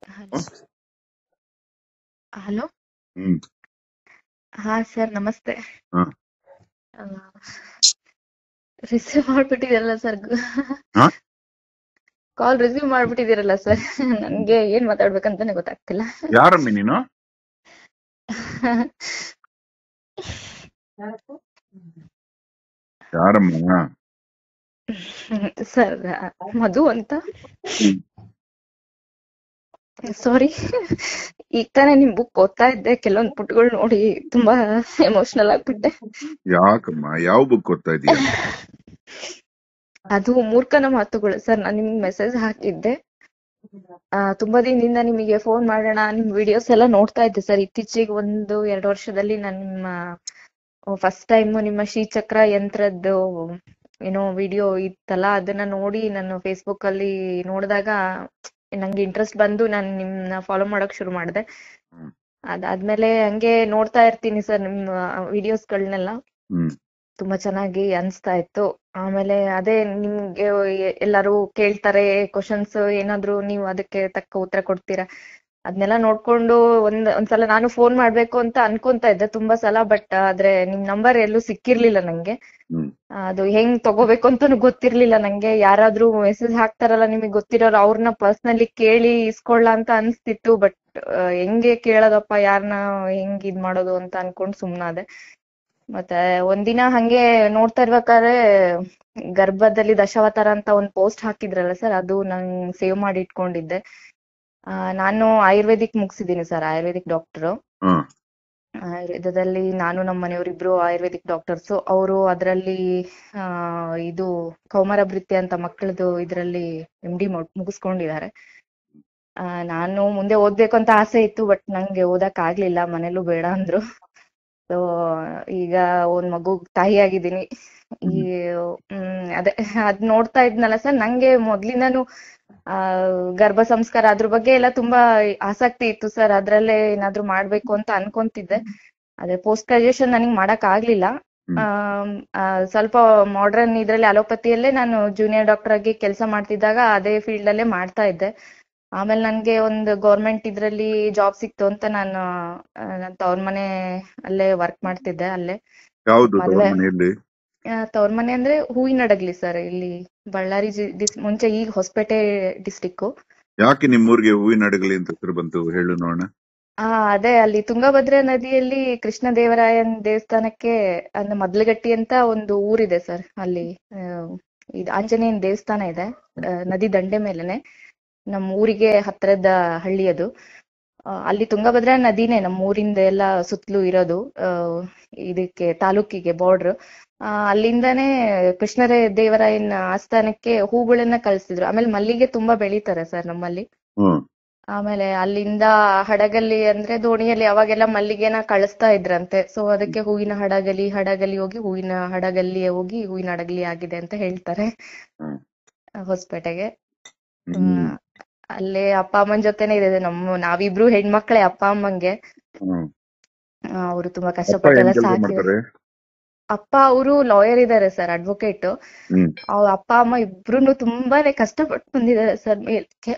Hello hello ಹ್ಮ್ ಹಾ sir ನಮಸ್ತೆ ಹಾ ರಿಸೀವ್ ಮಾಡ್ಬಿಟ್ಟಿದ್ದೀರಲ್ಲ ಸರ್ ಹಾ ಕಾಲ್ ರಿಸೀವ್ ಮಾಡ್ಬಿಟ್ಟಿದ್ದೀರಲ್ಲ ಸರ್ ನನ್ಗೆ ಏನ್ ಮಾತಾಡ್ಬೇಕಂತಾನೆ ಗೊತ್ತಾಗ್ತಿಲ್ಲ ಯಾರಮ್ಮಿ ನೀನು ಯಾರಮ್ಮ ಸರ್ ಮಧು ಅಂತ ಹ್ಮ್. ಸಾರಿ ಈಗ ತಾನೇ ನಿಮ್ ಬುಕ್ ಓದ್ತಾ ಇದ್ದೆ ಕೆಲವೊಂದ್ ಪುಟ್ಗಳು ನೋಡಿ ತುಂಬಾ ಎಮೋಷನಲ್ ಆಗ್ಬಿಟ್ಟೆ ಯಾಕಮ್ಮ ಯಾವ ಬುಕ್ ಓದ್ತಾ ಇದೀಯ ಅದು ಮೂರ್ಖನ ಮಾತುಗಳು ಸರ್ ನಾನು ನಿಮ್ಗೆ ಮೆಸೇಜ್ ಹಾಕಿದ್ದೆ ಆ, ತುಂಬಾ ದಿನದಿಂದ ನಿಮಗೆ ಫೋನ್ ಮಾಡೋಣ ನಿಮ್ ವಿಡಿಯೋಸ್ ಎಲ್ಲ ನೋಡ್ತಾ ಇದ್ದೆ ಸರ್ ಇತ್ತೀಚೆಗೆ ಒಂದು ಎರಡು ವರ್ಷದಲ್ಲಿ ನಾನು ನಿಮ್ಮ ಫಸ್ಟ್ ಟೈಮ್ ನಿಮ್ಮ ಶ್ರೀಚಕ್ರ ಯಂತ್ರದ್ದು ಏನೋ ವಿಡಿಯೋ ಇತ್ತಲ್ಲ ಅದನ್ನ ನೋಡಿ ನಾನು ಫೇಸ್ಬುಕ್ ಅಲ್ಲಿ ನೋಡಿದಾಗ ನಂಗೆ ಇಂಟ್ರೆಸ್ಟ್ ಬಂದು ನಾನು ನಿಮ್ನ ಫಾಲೋ ಮಾಡಕ್ ಶುರು ಮಾಡಿದೆ ಹ್ಮ್. ಅದಾದ್ಮೇಲೆ ಹಂಗೆ ನೋಡ್ತಾ ಇರ್ತೀನಿ ಸರ್ ನಿಮ್ಮ ವಿಡಿಯೋಸ್ಗಳನ್ನೆಲ್ಲ ಹ್ಮ್ ತುಂಬಾ ಚೆನ್ನಾಗಿ ಅನ್ಸ್ತಾ ಇತ್ತು ಆಮೇಲೆ ಅದೇ ನಿಮ್ಗೆ ಎ- ಎಲ್ಲಾರು ಕೇಳ್ತಾರೆ ಕ್ವಶನ್ಸ್ ಏನಾದ್ರು ನೀವು ಅದಕ್ಕೆ ತಕ್ಕ ಉತ್ತರ ಕೊಡ್ತೀರಾ ಅದನ್ನೆಲ್ಲ ನೋಡ್ಕೊಂಡು ಒಂದ್ ಒಂದ್ಸಲ ನಾನು ಫೋನ್ ಮಾಡ್ಬೇಕು ಅಂತ ಅನ್ಕೊಂತ ಇದ್ದೆ ತುಂಬಾ ಸಲ ಬಟ್ ಆದ್ರೆ ನಿಮ್ ನಂಬರ್ ಎಲ್ಲೂ ಸಿಕ್ಕಿರ್ಲಿಲ್ಲ ನಂಗೆ ಹ್ಮ್ ಅದು ಹೆಂಗ್ ತಗೋಬೇಕು ಅಂತಾನು ಗೊತ್ತಿರ್ಲಿಲ್ಲ ನಂಗೆ ಯಾರಾದ್ರೂ ಮೆಸೇಜ್ ಹಾಕ್ತಾರಲ್ಲ ನಿಮಗೆ ಗೊತ್ತಿರೋರು ಅವ್ರನ್ನ ಪರ್ಸನಲಿ ಕೇಳಿ ಇಸ್ಕೊಳ್ಳ ಅಂತ ಅನ್ಸ್ತಿತ್ತು ಬಟ್ ಹೆಂಗೆ ಕೇಳೋದಪ್ಪ ಯಾರನ್ನ ಹೆಂಗ್ ಇದ್ ಮಾಡೋದು ಅಂತ ಅನ್ಕೊಂಡ್ ಸುಮ್ನಾದೆ ಮತ್ತೆ ಒಂದಿನ ಹಂಗೆ ನೋಡ್ತಾ ಇರ್ಬೇಕಾದ್ರೆ ಗರ್ಭದಲ್ಲಿ ದಶಾವತಾರ ಅಂತ ಒಂದ್ ಪೋಸ್ಟ್ ಹಾಕಿದ್ರಲ್ಲ ಸರ್ ಅದು ನಂಗ್ ಸೇವ್ ಮಾಡಿ ಇಟ್ಕೊಂಡಿದ್ದೆ ಆ, ನಾನು ಆಯುರ್ವೇದಿಕ್ ಮುಗಿಸಿದ್ದೀನಿ ಸರ್ ಆಯುರ್ವೇದಿಕ್ ಡಾಕ್ಟರ್ ಹಾ ಆಯುರ್ವೇದದಲ್ಲಿ ನಾನು ನಮ್ಮ ಮನೆಯವರಿಬ್ರು ಆಯುರ್ವೇದಿಕ್ ಡಾಕ್ಟರ್ಸ್ ಅವರು ಅದರಲ್ಲಿ ಆ ಇದು ಕೌಮಾರ ಭೃತ್ಯ ಅಂತ ಮಕ್ಕಳದು ಇದರಲ್ಲಿ ಎಂ ಡಿ ಮುಗಿಸ್ಕೊಂಡಿದ್ದಾರೆ ಆ, ನಾನು ಮುಂದೆ ಓದ್ಬೇಕು ಅಂತ ಆಸೆ ಇತ್ತು ಬಟ್ ನಂಗೆ ಓದಕ್ ಆಗ್ಲಿಲ್ಲ ಮನೇಲೂ ಬೇಡ ಅಂದ್ರು ಸೊ ಈಗ ಒಂದ್ ಮಗು ತಾಯಿ ಆಗಿದ್ದೀನಿ ಈ ಹ್ಮ್ ಅದೇ ಅದ್ ನೋಡ್ತಾ ಇದ್ನಲ್ಲ ಸರ್ ನಂಗೆ ಮೊದ್ಲಿಂದಾನು ಆ ಗರ್ಭ ಸಂಸ್ಕಾರ ಅದ್ರ ಬಗ್ಗೆ ಎಲ್ಲ ತುಂಬಾ ಆಸಕ್ತಿ ಇತ್ತು ಸರ್ ಅದ್ರಲ್ಲೇ ಏನಾದ್ರು ಮಾಡ್ಬೇಕು ಅಂತ ಅನ್ಕೊಂತಿದ್ದೆ ಅದೇ ಪೋಸ್ಟ್ ಗ್ರಾಜುಯೇಷನ್ ನನಗ್ ಮಾಡಕ್ ಆಗ್ಲಿಲ್ಲ ಹ್ಮ್. ಆಮ್, ಆ, ಸ್ವಲ್ಪ ಮಾಡ್ರನ್ ಇದ್ರಲ್ಲಿ ಅಲೋಪತಿಯಲ್ಲೇ ನಾನು ಜೂನಿಯರ್ ಡಾಕ್ಟರ್ ಆಗಿ ಕೆಲಸ ಮಾಡ್ತಿದ್ದಾಗ ಅದೇ ಫೀಲ್ಡ್ ಅಲ್ಲೇ ಮಾಡ್ತಾ ಇದ್ದೆ ಆಮೇಲೆ ನನ್ಗೆ ಒಂದು ಗೌರ್ಮೆಂಟ್ ಇದ್ರಲ್ಲಿ ಜಾಬ್ ಸಿಕ್ತು ಅಂತ ನಾನು ಆ, ನನ್ ತವ್ರ ಮನೆ ಅಲ್ಲೇ ವರ್ಕ್ ಮಾಡ್ತಿದ್ದೆ ಅಲ್ಲೇ ಯಾವ್ದು ಮದ್ವೆ ಮನೆಯಲ್ಲಿ ಆ, ತವ್ರ ಮನೆ ಅಂದ್ರೆ ಹೂವಿನಡಗ್ಲಿ ಸರ್ ಇಲ್ಲಿ ಬಳ್ಳಾರಿ ಜಿ- ಡಿಸ್- ಮುಂಚೆ ಈಗ ಹೊಸಪೇಟೆ ಡಿಸ್ಟಿಕ್ ಯಾಕೆ ನಿಮ್ಮೂರಿಗೆ ಹೂವಿನ ಅಡಗಲಿ ಅಂತ ಹೆಸರು ಬಂತು ಹೇಳು ನೋಡೋಣ ಆ ಅದೇ ಅಲ್ಲಿ ತುಂಗಭದ್ರಾ ನದಿಯಲ್ಲಿ ಕೃಷ್ಣ ದೇವರಾಯನ್ ದೇವಸ್ಥಾನಕ್ಕೆ ಅಂದ್ರೆ ಮದ್ಲಗಟ್ಟಿ ಅಂತ ಒಂದು ಊರಿದೆ ಸರ್ ಅಲ್ಲಿ ಆ, ಇದು ಆಂಜನೇಯನ್ ದೇವಸ್ಥಾನ ಇದೆ ಆ, ನದಿ ದಂಡೆ ಮೇಲೆನೆ ನಮ್ಮ ಊರಿಗೆ ಹತ್ತಿರದ ಹಳ್ಳಿ ಅದು ಆ, ಅಲ್ಲಿ ತುಂಗಭದ್ರಾ ನದಿನೇ ನಮ್ಮ ಊರಿಂದ ಎಲ್ಲ ಸುತ್ತಲೂ ಇರೋದು ಆ, ಇದಕ್ಕೆ ತಾಲೂಕಿಗೆ ಬಾರ್ಡರ್ ಅಲ್ಲಿಂದಾನೇ ಕೃಷ್ಣ ದೇವರಾಯನ ಆಸ್ಥಾನಕ್ಕೆ ಹೂಗಳನ್ನ ಕಳಿಸ್ತಿದ್ರು ಆಮೇಲೆ ಮಲ್ಲಿಗೆ ತುಂಬಾ ಬೆಳೀತಾರೆ ಸರ್ ನಮ್ಮಲ್ಲಿ ಹ್ಮ್ ಆಮೇಲೆ ಅಲ್ಲಿಂದ ಹಡಗಲ್ಲಿ ಅಂದ್ರೆ ದೋಣಿಯಲ್ಲಿ ಅವಾಗೆಲ್ಲ ಮಲ್ಲಿಗೆನ ಕಳಿಸ್ತಾ ಇದ್ರಂತೆ ಸೊ ಅದಕ್ಕೆ ಹೂವಿನ ಹಡಗಲಿ ಹಡಗಲಿ ಹೋಗಿ ಹೂವಿನ ಹಡಗಲ್ಲಿ ಹೋಗಿ ಹೂವಿನ ಹಡಗಲಿ ಆಗಿದೆ ಅಂತ ಹೇಳ್ತಾರೆ ಹ್ಮ್. ಆ, ಹೊಸಪೇಟೆಗೆ ಹ್ಮ್ ಅಲ್ಲೇ ಅಪ್ಪ ಅಮ್ಮನ ಜೊತೆನೆ ಇದೆ ನಮ್ಮ ನಾವಿಬ್ರು ಹೆಣ್ಮಕ್ಳೇ ಅಪ್ಪ ಅಮ್ಮಂಗೆ ಹ್ಮ್ ಅವರು ತುಂಬಾ ಅಪ್ಪ ಕಷ್ಟಪಟ್ಟೆಲ್ಲ ಏನ್ ಕೆಲಸ ಸಾಕಿದ್ರು ಮಾಡ್ತಾರೆ ಅಪ್ಪ ಅವರು ಲಾಯರ್ ಇದ್ದಾರೆ ಸರ್ ಅಡ್ವೊಕೇಟ್ ಹ್ಮ್ ಅವ್ರ ಅಪ್ಪ ಅಮ್ಮ ಇಬ್ರು ತುಂಬಾನೇ ಕಷ್ಟಪಟ್ಟು ಬಂದಿದ್ದಾರೆ ಸರ್ ಮೇಲ್ಕೆ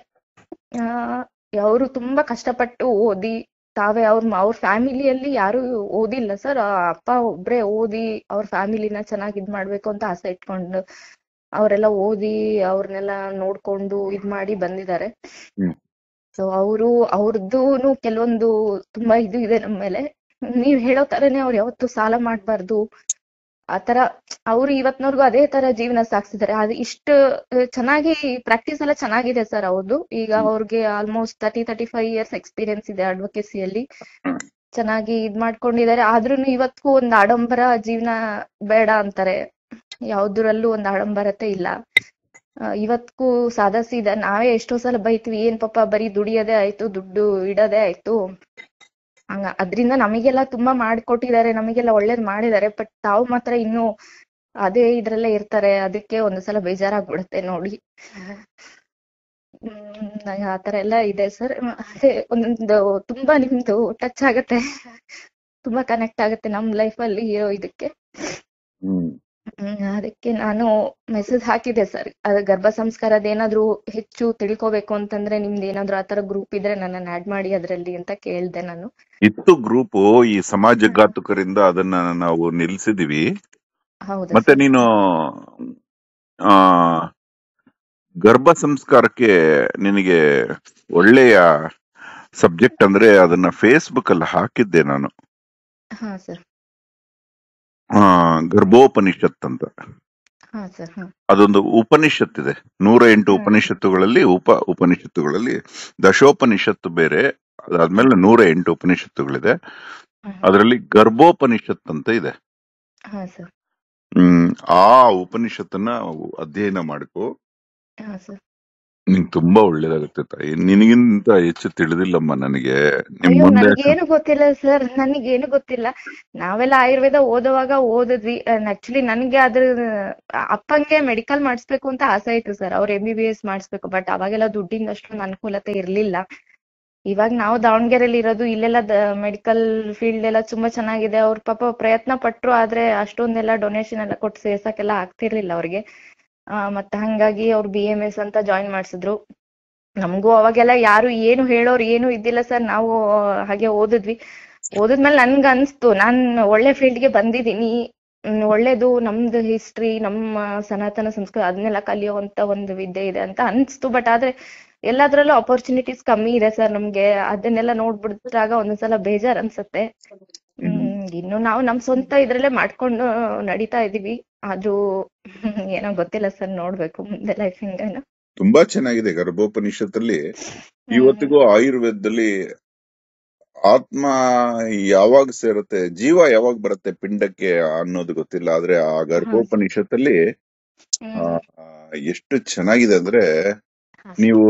ಆ ಅವರು ತುಂಬಾ ಕಷ್ಟಪಟ್ಟು ಓದಿ ತಾವೇ ಅವ್ರ ಅವ್ರ ಫ್ಯಾಮಿಲಿಯಲ್ಲಿ ಯಾರು ಓದಿಲ್ಲ ಸರ್ ಅಪ್ಪ ಒಬ್ರೇ ಓದಿ ಅವ್ರ ಫ್ಯಾಮಿಲಿನ ಚೆನ್ನಾಗಿ ಇದ್ ಮಾಡ್ಬೇಕು ಅಂತ ಆಸೆ ಇಟ್ಕೊಂಡು ಅವರೆಲ್ಲ ಓದಿ ಅವ್ರನ್ನೆಲ್ಲ ನೋಡ್ಕೊಂಡು ಇದ್ ಮಾಡಿ ಬಂದಿದ್ದಾರೆ ಹ್ಮ್ ಸೊ ಅವರು ಅವ್ರದ್ದೂನು ಕೆಲವೊಂದು ತುಂಬಾ ಇದು ಇದೆ ನಮ್ಮ ಮೇಲೆ ನೀವ್ ಹೇಳೋ ತರನೇ ಅವ್ರು ಯಾವತ್ತೂ ಸಾಲ ಮಾಡ್ಬಾರ್ದು ಆತರ ಅವ್ರು ಇವತ್ನವರ್ಗು ಅದೇ ತರ ಜೀವನ ಸಾಗಿಸಿದ್ದಾರೆ ಅದು ಇಷ್ಟು ಆ, ಚೆನ್ನಾಗಿ ಪ್ರಾಕ್ಟೀಸ್ ಎಲ್ಲ ಚೆನ್ನಾಗಿದೆ ಸರ್ ಅವ್ರದ್ದು ಈಗ ಅವ್ರಿಗೆ almost thirty thirty five years experience ಇದೆ ಅಡ್ವೊಕೇಸಿಯಲ್ಲಿ ಚೆನ್ನಾಗಿ ಇದ್ ಮಾಡ್ಕೊಂಡಿದ್ದಾರೆ ಆದ್ರೂನು ಇವತ್ತಿಗೂ ಒಂದು ಆಡಂಬರ ಜೀವನ ಬೇಡ ಅಂತಾರೆ ಯಾವ್ದ್ರಲ್ಲೂ ಒಂದು ಆಡಂಬರತೆ ಇಲ್ಲ ಆ, ಇವತ್ತಿಗೂ ಸಾದಾ ಸೀದಾ ನಾವೇ ಎಷ್ಟೋ ಸಲ ಬೈತೀವಿ ಏನ್ ಪಾಪ ಬರೀ ದುಡಿಯೋದೇ ಆಯ್ತು ದುಡ್ಡು ಇಡೋದೇ ಆಯ್ತು ಹಂಗ ಅದ್ರಿಂದ ನಮಗೆಲ್ಲ ತುಂಬಾ ಮಾಡ್ಕೊಟ್ಟಿದ್ದಾರೆ ನಮಗೆಲ್ಲ ಒಳ್ಳೇದ್ ಮಾಡಿದ್ದಾರೆ ಬಟ್ ತಾವು ಮಾತ್ರ ಇನ್ನು ಅದೇ ಇದ್ರಲ್ಲೇ ಇರ್ತಾರೆ ಅದಕ್ಕೆ ಒಂದು ಸಲ ಬೇಜಾರಾಗ್ಬಿಡುತ್ತೆ ನೋಡಿ ಹ್ಮ್ ನಂಗೆ ಆತರ ಎಲ್ಲ ಇದೆ ಸರ್ ಅದೇ ಒಂದೊಂದು ತುಂಬಾ ನಿಮ್ದು ಟಚ್ ಆಗತ್ತೆ ತುಂಬಾ ಕನೆಕ್ಟ್ ಆಗುತ್ತೆ ನಮ್ ಲೈಫ್ ಅಲ್ಲಿ ಇರೋ ಇದಕ್ಕೆ ಹ್ಮ್ ಹ್ಮ್, ಅದಕ್ಕೆ ನಾನು ಮೆಸೇಜ್ ಹಾಕಿದೆ ಸರ್ ಅದ ಗರ್ಭ ಸಂಸ್ಕಾರದ ಏನಾದ್ರು ಹೆಚ್ಚು ತಿಳ್ಕೊಬೇಕು ಅಂತಂದ್ರೆ ನಿಮ್ದು ಏನಾದ್ರು ಆತರ ಗ್ರೂಪ್ ಇದ್ರೆ ನನ್ನನ್ನು ಆಡ್ ಮಾಡಿ ಅದ್ರಲ್ಲಿ ಅಂತ ಕೇಳ್ದೆ ನಾನು ಇತ್ತು ಗ್ರೂಪ್ ಈ ಸಮಾಜಘಾತುಕರಿಂದ ಅದನ್ನ ನಾವು ನಿಲ್ಸಿದೀವಿ ಹೌದಾ ಮತ್ತೆ ಸರ್ ನೀನು ಆ ಗರ್ಭ ಸಂಸ್ಕಾರಕ್ಕೆ ನಿನಗೆ ಒಳ್ಳೆಯ ಸಬ್ಜೆಕ್ಟ್ ಅಂದ್ರೆ ಅದನ್ನ ಫೇಸ್ಬುಕ್ ಅಲ್ಲಿ ಹಾಕಿದ್ದೆ ನಾನು ಹಾ ಸರ್ ಆ ಗರ್ಭೋಪನಿಷತ್ ಅಂತ ಹಾ ಸರ್ ಹಾ ಅದೊಂದು ಉಪನಿಷತ್ ಇದೆ ನೂರ ಎಂಟು ಹ್ಮ್ ಉಪನಿಷತ್ತುಗಳಲ್ಲಿ ಉಪ ಉಪನಿಷತ್ತುಗಳಲ್ಲಿ ದಶೋಪನಿಷತ್ತು ಬೇರೆ ಅದಾದ್ಮೇಲೆ ನೂರ ಎಂಟು ಉಪನಿಷತ್ತುಗಳಿದೆ ಹ್ಮ್ ಹ್ಮ್. ಅದರಲ್ಲಿ ಗರ್ಭೋಪನಿಷತ್ ಅಂತ ಇದೆ ಹಾ ಸರ್ ಹ್ಮ್ ಆ ಉಪನಿಷತ್ತನ್ನ ಅಧ್ಯಯನ ಮಾಡ್ಕೋ ಹಾ ಸರ್ ನಿಂಗೆ ತುಂಬಾ ಒಳ್ಳೇದಾಗುತ್ತೆ ತಾಯಿ ನಿನಗಿಂತ ಹೆಚ್ಚು ತಿಳಿದಿಲ್ಲಮ್ಮ ನನಗೆ ನಿಮ್ ಅಯ್ಯೋ ಮುಂದೆ ನನಗೇನು ಗೊತ್ತಿಲ್ಲ ಸರ್ ನನಗೇನು ಗೊತ್ತಿಲ್ಲ ನಾವೆಲ್ಲ ಆಯುರ್ವೇದ ಓದುವಾಗ ಓದಿದ್ವಿ ಆಕ್ಚುಲಿ ನನ್ಗೆ ಅದ್ರ ಅಪ್ಪಂಗೆ ಮೆಡಿಕಲ್ ಮಾಡಿಸ್ಬೇಕು ಅಂತ ಆಸೆ ಇತ್ತು ಸರ್ ಅವ್ರು ಎಂ ಬಿ ಬಿ ಎಸ್ ಮಾಡಿಸ್ಬೇಕು ಬಟ್ ಅವಾಗೆಲ್ಲ ದುಡ್ಡಿಂದ ಅಷ್ಟೊಂದು ಅನುಕೂಲತೆ ಇರ್ಲಿಲ್ಲ ಇವಾಗ ನಾವು ದಾವಣಗೆರೆಯಲ್ಲಿ ಇರೋದು ಇಲ್ಲೆಲ್ಲ ಮೆಡಿಕಲ್ ಫೀಲ್ಡ್ ಎಲ್ಲ ತುಂಬಾ ಚೆನ್ನಾಗಿದೆ ಅವ್ರ ಪಾಪ ಪ್ರಯತ್ನ ಪಟ್ರು ಆದ್ರೆ ಅಷ್ಟೊಂದೆಲ್ಲ ಡೊನೇಷನ್ ಎಲ್ಲ ಕೊಟ್ಟು ಸೇರ್ಸಕ್ಕೆಲ್ಲ ಆಗ್ತಿರ್ಲಿಲ್ಲ ಅವ್ರಿಗೆ ಆ, ಮತ್ತೆ ಹಂಗಾಗಿ ಅವ್ರು ಬಿ ಎಂ ಎಸ್ ಅಂತ ಜಾಯಿನ್ ಮಾಡಿಸಿದ್ರು ನಮಗೂ ಅವಾಗೆಲ್ಲ ಯಾರು ಏನು ಹೇಳೋರು ಏನು ಇದ್ದಿಲ್ಲ ಸರ್ ನಾವು ಹಾಗೆ ಓದಿದ್ವಿ ಓದಿದ್ಮೇಲೆ ನನ್ಗ ಅನ್ಸ್ತು ನಾನ್ ಒಳ್ಳೆ ಫೀಲ್ಡ್ಗೆ ಬಂದಿದ್ದೀನಿ ಹ್ಮ್, ಒಳ್ಳೇದು ನಮ್ದು ಹಿಸ್ಟ್ರಿ ನಮ್ಮ ಸನಾತನ ಸಂಸ್ಕೃತಿ ಅದನ್ನೆಲ್ಲ ಕಲಿಯುವಂತ ಒಂದು ವಿದ್ಯೆ ಇದೆ ಅಂತ ಅನ್ಸ್ತು ಬಟ್ ಆದ್ರೆ ಎಲ್ಲದ್ರಲ್ಲೂ ಅಪರ್ಚುನಿಟೀಸ್ ಕಮ್ಮಿ ಇದೆ ಸರ್ ನಮ್ಗೆ ಅದನ್ನೆಲ್ಲ ನೋಡ್ಬಿಟ್ಟಾಗ ಒಂದೊಂದ್ಸಲ ಬೇಜಾರ್ ಅನ್ಸುತ್ತೆ ಹ್ಮ್ ಇನ್ನು ನಾವು ನಮ್ ಸ್ವಂತ ಇದ್ರಲ್ಲೇ ಮಾಡ್ಕೊಂಡು ನಡೀತಾ ಇದೀವಿ ಆದ್ರೂ ಏನೋ ಗೊತ್ತಿಲ್ಲ ಸರ್ ನೋಡ್ಬೇಕು ಮುಂದೆ ಲೈಫ್ ಹೆಂಗೇನೋ ತುಂಬಾ ಚೆನ್ನಾಗಿದೆ ಗರ್ಭೋಪನಿಷತ್ತಲ್ಲಿ ಹ್ಮ್ ಇವತ್ತಿಗೂ ಆಯುರ್ವೇದದಲ್ಲಿ ಆತ್ಮ ಯಾವಾಗ ಸೇರುತ್ತೆ ಜೀವ ಯಾವಾಗ ಬರುತ್ತೆ ಪಿಂಡಕ್ಕೆ ಅನ್ನೋದು ಗೊತ್ತಿಲ್ಲ ಆದ್ರೆ ಆ ಹಾ ಸರ್ ಗರ್ಭೋಪನಿಷತ್ತಲ್ಲಿ ಆ, ಹ್ಮ್ ಎಷ್ಟು ಚೆನ್ನಾಗಿದೆ ಅಂದ್ರೆ ಹಾ ಸರ್ ನೀವು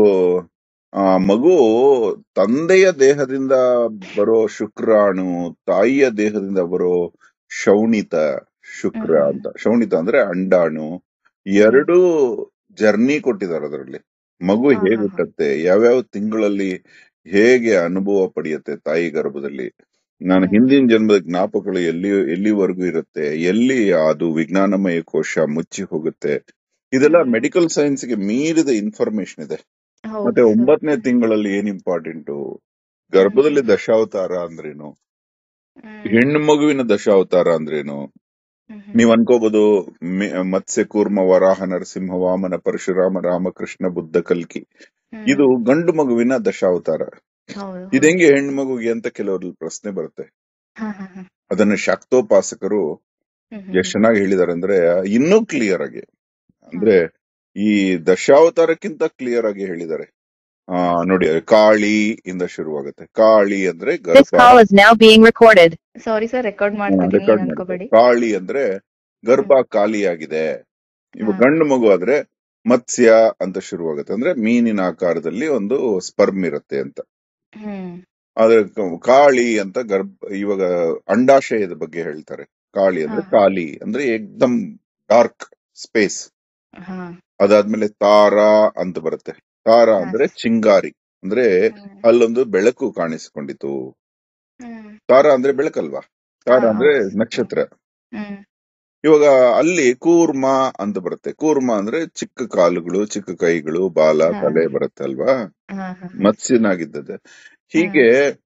ಆ ಮಗು ತಂದೆಯ ದೇಹದಿಂದ ಬರೋ ಶುಕ್ರಾಣು ತಾಯಿಯ ದೇಹದಿಂದ ಬರೋ ಶೌಣಿತ ಶುಕ್ರ ಹ್ಮ್ ಅಂತ ಶೌಣಿತ ಅಂದ್ರೆ ಅಂಡಾಣು ಹ್ಮ್ ಎರಡು ಜರ್ನಿ ಕೊಟ್ಟಿದ್ದಾರೆ ಅದರಲ್ಲಿ ಮಗು ಹಾ ಹೇಗೆ ಹಾ ಹಾ ಹುಟ್ಟತ್ತೆ ಯಾವ್ಯಾವ ತಿಂಗಳಲ್ಲಿ ಹೇಗೆ ಅನುಭವ ಪಡೆಯುತ್ತೆ ತಾಯಿ ಗರ್ಭದಲ್ಲಿ ನಾನು ಹ್ಮ್ ಹಿಂದಿನ ಜನ್ಮದ ಜ್ಞಾಪಕಗಳು ಎಲ್ಲಿ ಎಲ್ಲಿವರೆಗೂ ಇರುತ್ತೆ ಎಲ್ಲಿ ಅದು ವಿಜ್ಞಾನಮಯ ಕೋಶ ಮುಚ್ಚಿ ಹೋಗುತ್ತೆ ಇದೆಲ್ಲ ಹ್ಮ್ ಮೆಡಿಕಲ್ ಸೈನ್ಸ್ಗೆ ಮೀರಿದ ಇನ್ಫಾರ್ಮೇಶನ್ ಇದೆ ಮತ್ತೆ ಹೌದು ಸರ್ ಒಂಬತ್ತನೇ ತಿಂಗಳಲ್ಲಿ ಏನ್ ಇಂಪಾರ್ಟೆಂಟು ಹ್ಮ್ ಗರ್ಭದಲ್ಲಿ ದಶಾವತಾರ ಅಂದ್ರೇನು ಹ್ಮ್ ಹೆಣ್ಣು ಮಗುವಿನ ದಶಾವತಾರ ಅಂದ್ರೇನು ಹ್ಮ್ ನೀವ್ ಅನ್ಕೋಬಹುದು ಮೆ- ಮತ್ಸ್ಯ ಕೂರ್ಮ ವರಾಹ ನರಸಿಂಹ ವಾಮನ ಪರಶುರಾಮ ರಾಮಕೃಷ್ಣ ಬುದ್ಧ ಕಲ್ಕಿ ಇದು ಹ್ಮ್ ಗಂಡು ಮಗುವಿನ ದಶಾವತಾರ ಹೌದು ಇದು ಹೌದು ಹೆಂಗೆ ಹೆಣ್ಣು ಮಗುಗೆ ಅಂತ ಕೆಲವರಲ್ಲಿ ಪ್ರಶ್ನೆ ಬರುತ್ತೆ ಹಾ ಹಾ ಹಾ ಅದನ್ನ ಶಾಕ್ತೋಪಾಸಕರು ಹ್ಮ್ ಹ್ಮ್ ಎಷ್ಟ್ ಚೆನ್ನಾಗಿ ಹೇಳಿದಾರೆ ಅಂದ್ರೆ ಇನ್ನೂ ಕ್ಲಿಯರ್ ಆಗಿ ಹಾ ಅಂದ್ರೆ ಈ ದಶಾವತಾರಕ್ಕಿಂತ ಕ್ಲಿಯರ್ ಆಗಿ ಹೇಳಿದ್ದಾರೆ ಆ ನೋಡಿ ಕಾಳಿ ಇಂದ ಶುರುವಾಗುತ್ತೆ ಕಾಳಿ ಅಂದ್ರೆ This ಗರ್ಭ call is now being recorded. Sorry sir record ಮಾಡ್ತಿದ್ದೀನಿ ರೆಕಾರ್ಡ್ ಏನ್ ಮಾಡ್ತಾರೆ ಅನ್ಕೋಬೇಡಿ ಕಾಳಿ ಅಂದ್ರೆ ಗರ್ಭ ಹ್ಮ್ ಖಾಲಿಯಾಗಿದೆ ಇವಾಗ ಹಾ ಗಂಡು ಮಗು ಆದ್ರೆ ಮತ್ಸ್ಯ ಅಂತ ಶುರುವಾಗುತ್ತೆ ಅಂದ್ರೆ ಮೀನಿನ ಆಕಾರದಲ್ಲಿ ಒಂದು ಸ್ಪರ್ಮ್ ಇರುತ್ತೆ ಅಂತ ಹ್ಮ್ ಆದ್ರೆ ಕ- ಕಾಳಿ ಅಂತ ಗರ್ಭ ಇವಾಗ ಅಂಡಾಶಯದ ಬಗ್ಗೆ ಹೇಳ್ತಾರೆ ಕಾಳಿ ಹಾ ಅಂದ್ರೆ ಹಾ ಖಾಲಿ ಅಂದ್ರೆ ಏಕ್ದಮ್ ಡಾರ್ಕ್ ಸ್ಪೇಸ್ ಹಾ ಅದಾದ್ಮೇಲೆ ತಾರ ಅಂತ ಬರುತ್ತೆ ತಾರ ಹಾ ಅಂದ್ರೆ ಚಿಂಗಾರಿ ಅಂದ್ರೆ ಹ್ಮ್ ಅಲ್ಲೊಂದು ಬೆಳಕು ಕಾಣಿಸ್ಕೊಂಡಿತು ಹ್ಮ್ ತಾರ ಅಂದ್ರೆ ಬೆಳಕಲ್ವಾ ಹಾ ತಾರ ಅಂದ್ರೆ ಹೌದು ಹ್ಮ್ ನಕ್ಷತ್ರ ಹ್ಮ್ ಇವಾಗ ಅಲ್ಲಿ ಕೂರ್ಮ ಅಂತ ಬರುತ್ತೆ ಕೂರ್ಮ ಅಂದ್ರೆ ಚಿಕ್ಕ ಕಾಲುಗಳು ಚಿಕ್ಕ ಕೈಗಳು ಬಾಲ ಹಾ ತಲೆ ಬರುತ್ತೆ ಅಲ್ವಾ ಹಾ ಹಾ ಹಾ ಮತ್ಸ್ಯನಾಗಿದ್ದದೆ ಹ್ಮ್ ಹೀಗೆ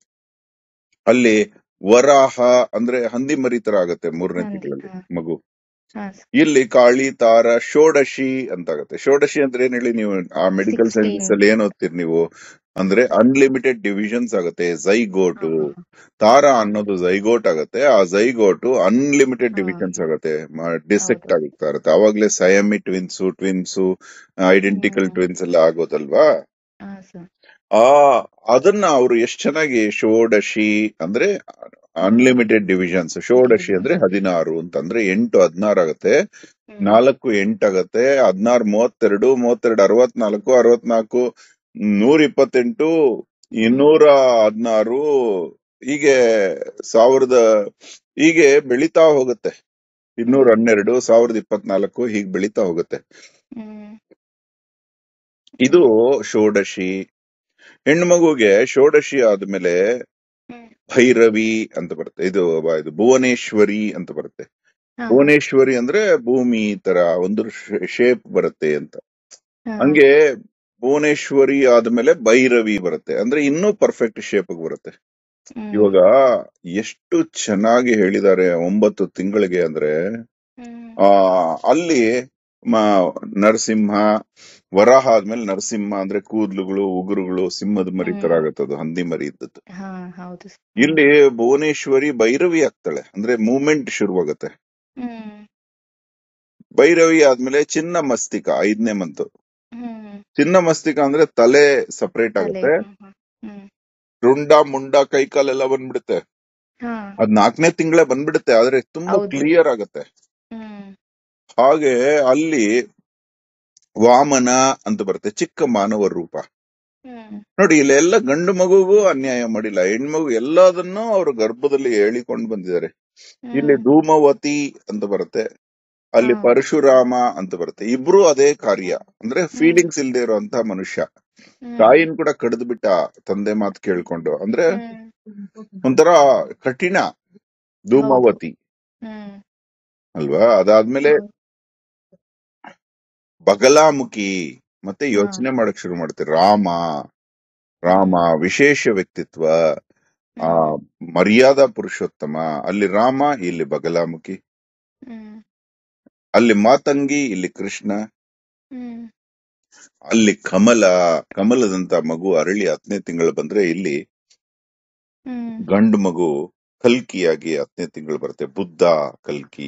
ಅಲ್ಲಿ ವರಾಹ ಅಂದ್ರೆ ಹಂದಿ ಮರಿ ತರ ಆಗತ್ತೆ ಮೂರನೇ ಹಂದಿ ತಿಂಗಳಲ್ಲಿ ಹಾ ಮಗು ಹಾ ಸರ್ ಇಲ್ಲಿ ಕಾಳಿ ತಾರ ಷೋಡಶಿ ಅಂತ ಆಗತ್ತೆ ಷೋಡಶಿ ಅಂದ್ರೆ ಏನ್ ಹೇಳಿ ನೀವು ಆ ಮೆಡಿಕಲ್ ಸೈನ್ಸಸ್ ಸಿಕ್ಸ್ಟೀನ್ ಅಲ್ಲಿ ಏನ್ ಓದ್ತೀರಿ ನೀವು ಅಂದ್ರೆ ಅನ್ಲಿಮಿಟೆಡ್ ಡಿವಿಷನ್ಸ್ ಆಗುತ್ತೆ ಹಾ ಝೈಗೋಟು ಹಾ ಹಾ ತಾರ ಹಾ ಅನ್ನೋದು ಝೈಗೋಟ್ ಆಗತ್ತೆ ಆ ಝೈಗೋಟು ಅನ್ಲಿಮಿಟೆಡ್ ಹಾ ಡಿವಿಷನ್ಸ್ ಆಗತ್ತೆ ಡಿಸೆಕ್ಟ್ ಹೌದು ಆಗುತ್ತಾ ಇರುತ್ತೆ ಅವಾಗ್ಲೇ Siamese twins twins identical hmm twins ಎಲ್ಲ ಆಗೋದಲ್ವಾ ಹಾ ಸರ್ ಆ ಅದನ್ನ ಅವರು ಎಷ್ಟ್ ಚೆನ್ನಾಗಿ ಷೋಡಶಿ ಅಂದ್ರೆ ಹ್ಮ್ ಅನ್ಲಿಮಿಟೆಡ್ ಡಿವಿಷನ್ಸ್ ಷೋಡಶಿ ಡಿವಿಷನ್ಸ್ ಅಂದ್ರೆ ಹದಿನಾರು ಅಂತಂದ್ರೆ ಎಂಟು ಹದಿನಾರು ಆಗತ್ತೆ ಹ್ಮ್ ನಾಲ್ಕು ಎಂಟಾಗತ್ತೆ ಹದಿನಾರು ಮೂವತ್ತೆರಡು ಮೂವತ್ತೆರಡು ಅರವತ್ನಾಲ್ಕು ಅರವತ್ನಾಲ್ಕು ನೂರ ಇಪ್ಪತ್ತೆಂಟು ಹ್ಮ್ ಇನ್ನೂರ ಹದಿನಾರು ಹೀಗೆ ಸಾವಿರದ ಹೀಗೆ ಬೆಳಿತಾ ಹೋಗುತ್ತೆ ಇನ್ನೂರ ಹ್ಮ್ ಹನ್ನೆರಡು ಸಾವಿರದ ಇಪ್ಪತ್ನಾಲ್ಕು ಹೀಗೆ ಬೆಳಿತಾ ಹೋಗುತ್ತೆ ಹ್ಮ್ ಇದು ಷೋಡಶಿ ಹೆಣ್ಣು ಮಗುಗೆ ಷೋಡಶಿ ಆದ್ಮೇಲೆ ಹ್ಮ್ ಭೈರವಿ ಅಂತ ಬರುತ್ತೆ ಇದು ಬ- ಇದು ಭುವನೇಶ್ವರಿ ಅಂತ ಬರುತ್ತೆ ಹಾ ಭುವನೇಶ್ವರಿ ಅಂದ್ರೆ ಭೂಮಿ ಈ ತರ ಒಂದು ಶೇಪ್ ಬರುತ್ತೆ ಅಂತ ಹಾ ಹಂಗೆ ಭುವನೇಶ್ವರಿ ಆದ್ಮೇಲೆ ಭೈರವಿ ಬರುತ್ತೆ ಅಂದ್ರೆ ಇನ್ನೂ ಪರ್ಫೆಕ್ಟ್ ಶೇಪ್ ಬರುತ್ತೆ ಹ್ಮ್ ಇವಾಗ ಎಷ್ಟು ಚೆನ್ನಾಗಿ ಹೇಳಿದ್ದಾರೆ ಒಂಬತ್ತು ತಿಂಗಳಿಗೆ ಅಂದ್ರೆ ಹ್ಮ್ ಆ ಅಲ್ಲಿ ಮ- ನರಸಿಂಹ ವರಾಹ ಆದ್ಮೇಲೆ ನರಸಿಂಹ ಅಂದ್ರೆ ಕೂದ್ಲುಗಳು ಉಗುರುಗಳು ಸಿಂಹದ ಮರಿ ತರ ಹ್ಮ್ ಆಗತ್ತದು ಹಂದಿ ಮರಿ ಇದ್ದದ್ದು ಹಾ ಹೌದು ಸರ್ ಇಲ್ಲಿ ಭುವನೇಶ್ವರಿ ಭೈರವಿ ಆಗ್ತಾಳೆ ಅಂದ್ರೆ ಮೂವ್ಮೆಂಟ್ ಶುರುವಾಗತ್ತೆ ಹ್ಮ್ ಭೈರವಿ ಆದ್ಮೇಲೆ ಚಿನ್ನ ಮಸ್ತಿಕ ಐದನೇ ಮಂತು ಹ್ಮ್ ಚಿನ್ನ ಮಸ್ತಿಕ ಅಂದ್ರೆ ತಲೆ ಸಪರೇಟ್ ತಲೆ ಆಗತ್ತೆ ಹ್ಮ್ ಹ್ಮ್ ಹ್ಮ್ ರುಂಡ ಮುಂಡ ಕೈ ಕಾಲೆಲ್ಲ ಬಂದ್ಬಿಡುತ್ತೆ ಹಾ ಅದ್ ನಾಲ್ಕನೇ ತಿಂಗಳೇ ಬಂದ್ಬಿಡುತ್ತೆ ಆದ್ರೆ ತುಂಬಾ ಹೌದು ಕ್ಲಿಯರ್ ಆಗತ್ತೆ ಹ್ಮ್ ಹಾಗೆ ಅಲ್ಲಿ ವಾಮನ ಅಂತ ಬರುತ್ತೆ ಚಿಕ್ಕ ಮಾನವ ರೂಪ ಹ್ಮ್ ನೋಡಿ ಇಲ್ಲೆಲ್ಲ ಗಂಡು ಮಗುಗೂ ಅನ್ಯಾಯ ಮಾಡಿಲ್ಲ ಹೆಣ್ಮಗು ಎಲ್ಲದನ್ನೂ ಅವ್ರ ಗರ್ಭದಲ್ಲಿ ಹೇಳಿಕೊಂಡು ಬಂದಿದ್ದಾರೆ ಇಲ್ಲಿ ಹ್ಮ್ ಧೂಮವತಿ ಅಂತ ಬರುತ್ತೆ ಹಾ ಅಲ್ಲಿ ಪರಶುರಾಮ ಅಂತ ಬರುತ್ತೆ ಇಬ್ರು ಅದೇ ಕಾರ್ಯ ಅಂದ್ರೆ ಹ್ಮ್ ಫೀಲಿಂಗ್ಸ್ ಇಲ್ದೇ ಇರುವಂತ ಮನುಷ್ಯ ಹ್ಮ್ ತಾಯಿನ ಕೂಡ ಕಡ್ದು ಬಿಟ್ಟ ತಂದೆ ಮಾತು ಕೇಳ್ಕೊಂಡು ಅಂದ್ರೆ ಹ್ಮ್ ಒಂಥರ ಕಠಿಣ ಹೌದು ಧೂಮವತಿ ಹ್ಮ್ ಅಲ್ವಾ ಅದಾದ್ಮೇಲೆ ಹೌದು ಬಗಲಾಮುಖಿ ಮತ್ತೆ ಹಾ ಯೋಚನೆ ಮಾಡಕ್ ಶುರು ಮಾಡ್ತಾರೆ ರಾಮ ರಾಮ ಹ್ಮ್ ವಿಶೇಷ ವ್ಯಕ್ತಿತ್ವ ಆ ಹ್ಮ್ ಮರ್ಯಾದಾ ಪುರುಷೋತ್ತಮ ಅಲ್ಲಿ ರಾಮ ಇಲ್ಲಿ ಬಗಲಾಮುಖಿ ಹ್ಮ್ ಅಲ್ಲಿ ಮಾತಂಗಿ ಇಲ್ಲಿ ಕೃಷ್ಣ ಹ್ಮ್ ಅಲ್ಲಿ ಕಮಲ ಕಮಲದಂತ ಮಗು ಅರಳಿ ಹತ್ತನೇ ತಿಂಗಳು ಬಂದ್ರೆ ಇಲ್ಲಿ ಹ್ಮ್ ಗಂಡು ಮಗು ಕಲ್ಕಿಯಾಗಿ ಹತ್ತನೇ ತಿಂಗಳು ಬರುತ್ತೆ ಬುದ್ಧ ಕಲ್ಕಿ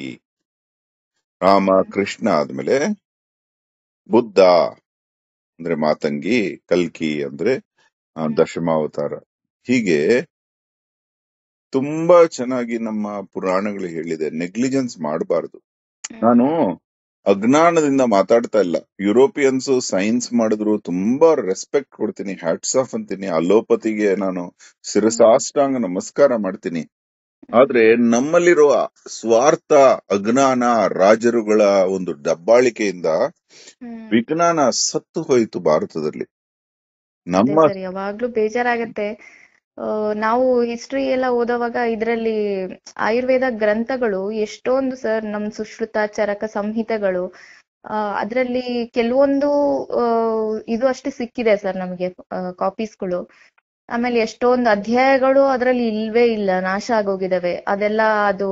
ರಾಮ ಹ್ಮ್ ಕೃಷ್ಣ ಆದ್ಮೇಲೆ ಬುದ್ಧ ಅಂದ್ರೆ ಮಾತಂಗಿ ಕಲ್ಕಿ ಅಂದ್ರೆ ಆ, ಹ್ಮ್ ದಶಮಾವತಾರ ಹೀಗೆ ತುಂಬಾ ಚೆನ್ನಾಗಿ ನಮ್ಮ ಪುರಾಣಗಳು ಹೇಳಿದೆ ನೆಗ್ಲಿಜೆನ್ಸ್ ಮಾಡಬಾರದು ನಾನು ಹ್ಮ್ ಅಜ್ಞಾನದಿಂದ ಮಾತಾಡ್ತಾ ಇಲ್ಲ ಯುರೋಪಿಯನ್ಸ್ ಸೈನ್ಸ್ ಮಾಡಿದ್ರು ತುಂಬಾ ರೆಸ್ಪೆಕ್ಟ್ ಕೊಡ್ತೀನಿ ಹ್ಯಾಟ್ಸ್ ಆಫ್ ಅಂತೀನಿ ಅಲೋಪತಿಗೆ ನಾನು ಹ್ಮ್ ಶಿರಸಾಷ್ಟಾಂಗ ನಮಸ್ಕಾರ ಮಾಡ್ತೀನಿ ಹ್ಮ್ ಆದ್ರೆ ನಮ್ಮಲ್ಲಿರುವ ಸ್ವಾರ್ಥ ಅಜ್ಞಾನ ರಾಜರುಗಳ ಒಂದು ದಬ್ಬಾಳಿಕೆಯಿಂದ ಹ್ಮ್ ವಿಜ್ಞಾನ ಸತ್ತು ಹೋಯಿತು ಭಾರತದಲ್ಲಿ ಅದೇ ನಮ್ಮ ಸರ್ ಯಾವಾಗ್ಲೂ ಬೇಜಾರಾಗತ್ತೆ ಆ, ನಾವು ಹಿಸ್ಟ್ರಿ ಎಲ್ಲ ಓದೋವಾಗ ಇದರಲ್ಲಿ ಆಯುರ್ವೇದ ಗ್ರಂಥಗಳು ಎಷ್ಟೊಂದು ಸರ್ ನಮ್ ಸುಶ್ರುತ ಚರಕ ಸಂಹಿತೆಗಳು ಆ ಅದರಲ್ಲಿ ಕೆಲವೊಂದು ಆ, ಇದು ಅಷ್ಟೇ ಸಿಕ್ಕಿದೆ ಸರ್ ನಮಗೆ ಕಾಪೀಸ್ಗಳು ಆಮೇಲೆ ಎಷ್ಟೊಂದು ಅಧ್ಯಾಯಗಳು ಅದರಲ್ಲಿ ಇಲ್ವೇ ಇಲ್ಲ ನಾಶ ಆಗೋಗಿದಾವೆ ಅದೆಲ್ಲ ಅದು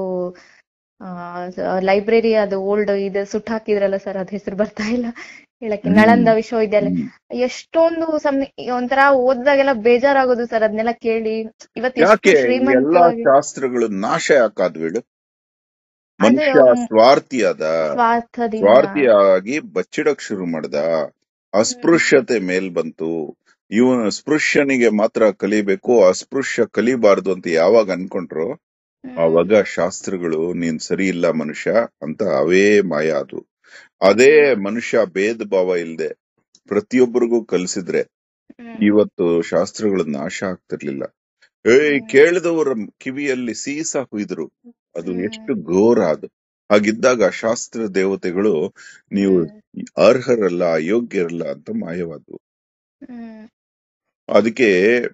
ಲೈಬ್ರರಿ ಅದು ಓಲ್ಡ್ ಇದು ಸುಟ್ಟು ಹಾಕಿದ್ರಲ್ಲ ಸರ್ ಅದ್ ಹೆಸರು ಬರ್ತಾ ಇಲ್ಲ ಹೇಳಕ್ಕೆ ಹ್ಮ್ ನಳಂದ ವಿಶ್ವವಿದ್ಯಾಲಯ ಹ್ಮ್. ಎಷ್ಟೊಂದು ಸಮ್ ಒಂಥರ ಓದಿದಾಗೆಲ್ಲ ಬೇಜಾರಾಗೋದು ಸರ್ ಅದನ್ನೆಲ್ಲ ಕೇಳಿ ಇವತ್ತು ಎಷ್ಟು ಯಾಕೆ ಈ ಎಲ್ಲಾ ಶ್ರೀಮಂತವಾಗಿ ಶಾಸ್ತ್ರಗಳು ನಾಶ ಯಾಕಾದ್ವೇಳು ಅದೇ ಮನುಷ್ಯ ಮ್, ಸ್ವಾರ್ಥಿಯಾದ ಸ್ವಾರ್ಥದಿಂದ ಸ್ವಾರ್ಥಿಯಾಗಿ ಬಚ್ಚಿಡಕ್ ಶುರು ಮಾಡ್ದ ಹ್ಮ್ ಅಸ್ಪೃಶ್ಯತೆ ಮೇಲ್ ಬಂತು ಇವನು ಸ್ಪೃಶ್ಯನಿಗೆ ಮಾತ್ರ ಕಲಿಬೇಕು ಅಸ್ಪೃಶ್ಯ ಕಲಿಬಾರ್ದು ಅಂತ ಯಾವಾಗ ಅನ್ಕೊಂಡ್ರು ಹ್ಮ್ ಆವಾಗ ಶಾಸ್ತ್ರಗಳು ನೀನ್ ಸರಿ ಇಲ್ಲ ಮನುಷ್ಯ ಅಂತ ಅವೇ ಮಾಯ ಅದು ಅದೇ ಹ್ಮ್ ಮನುಷ್ಯ ಭೇದ ಭಾವ ಇಲ್ದೆ ಪ್ರತಿಯೊಬ್ಬರಿಗೂ ಕಲಿಸಿದ್ರೆ ಹ್ಮ್ ಇವತ್ತು ಶಾಸ್ತ್ರಗಳು ನಾಶ ಆಗ್ತಿರ್ಲಿಲ್ಲ ಏಯ್ ಹ್ಮ್ ಕೇಳಿದವರ ಕಿವಿಯಲ್ಲಿ ಸೀಸ ಹುಯ್ದ್ರು ಅದು ಹ್ಮ್ ಎಷ್ಟು ಘೋರ ಅದು ಹಾಗಿದ್ದಾಗ ಶಾಸ್ತ್ರ ದೇವತೆಗಳು ನೀವು ಹ್ಮ್ ಅರ್ಹರಲ್ಲ ಅಯೋಗ್ಯರಲ್ಲ ಅಂತ ಮಾಯವಾದ್ವು ಹ್ಮ್ ಅದಕ್ಕೆ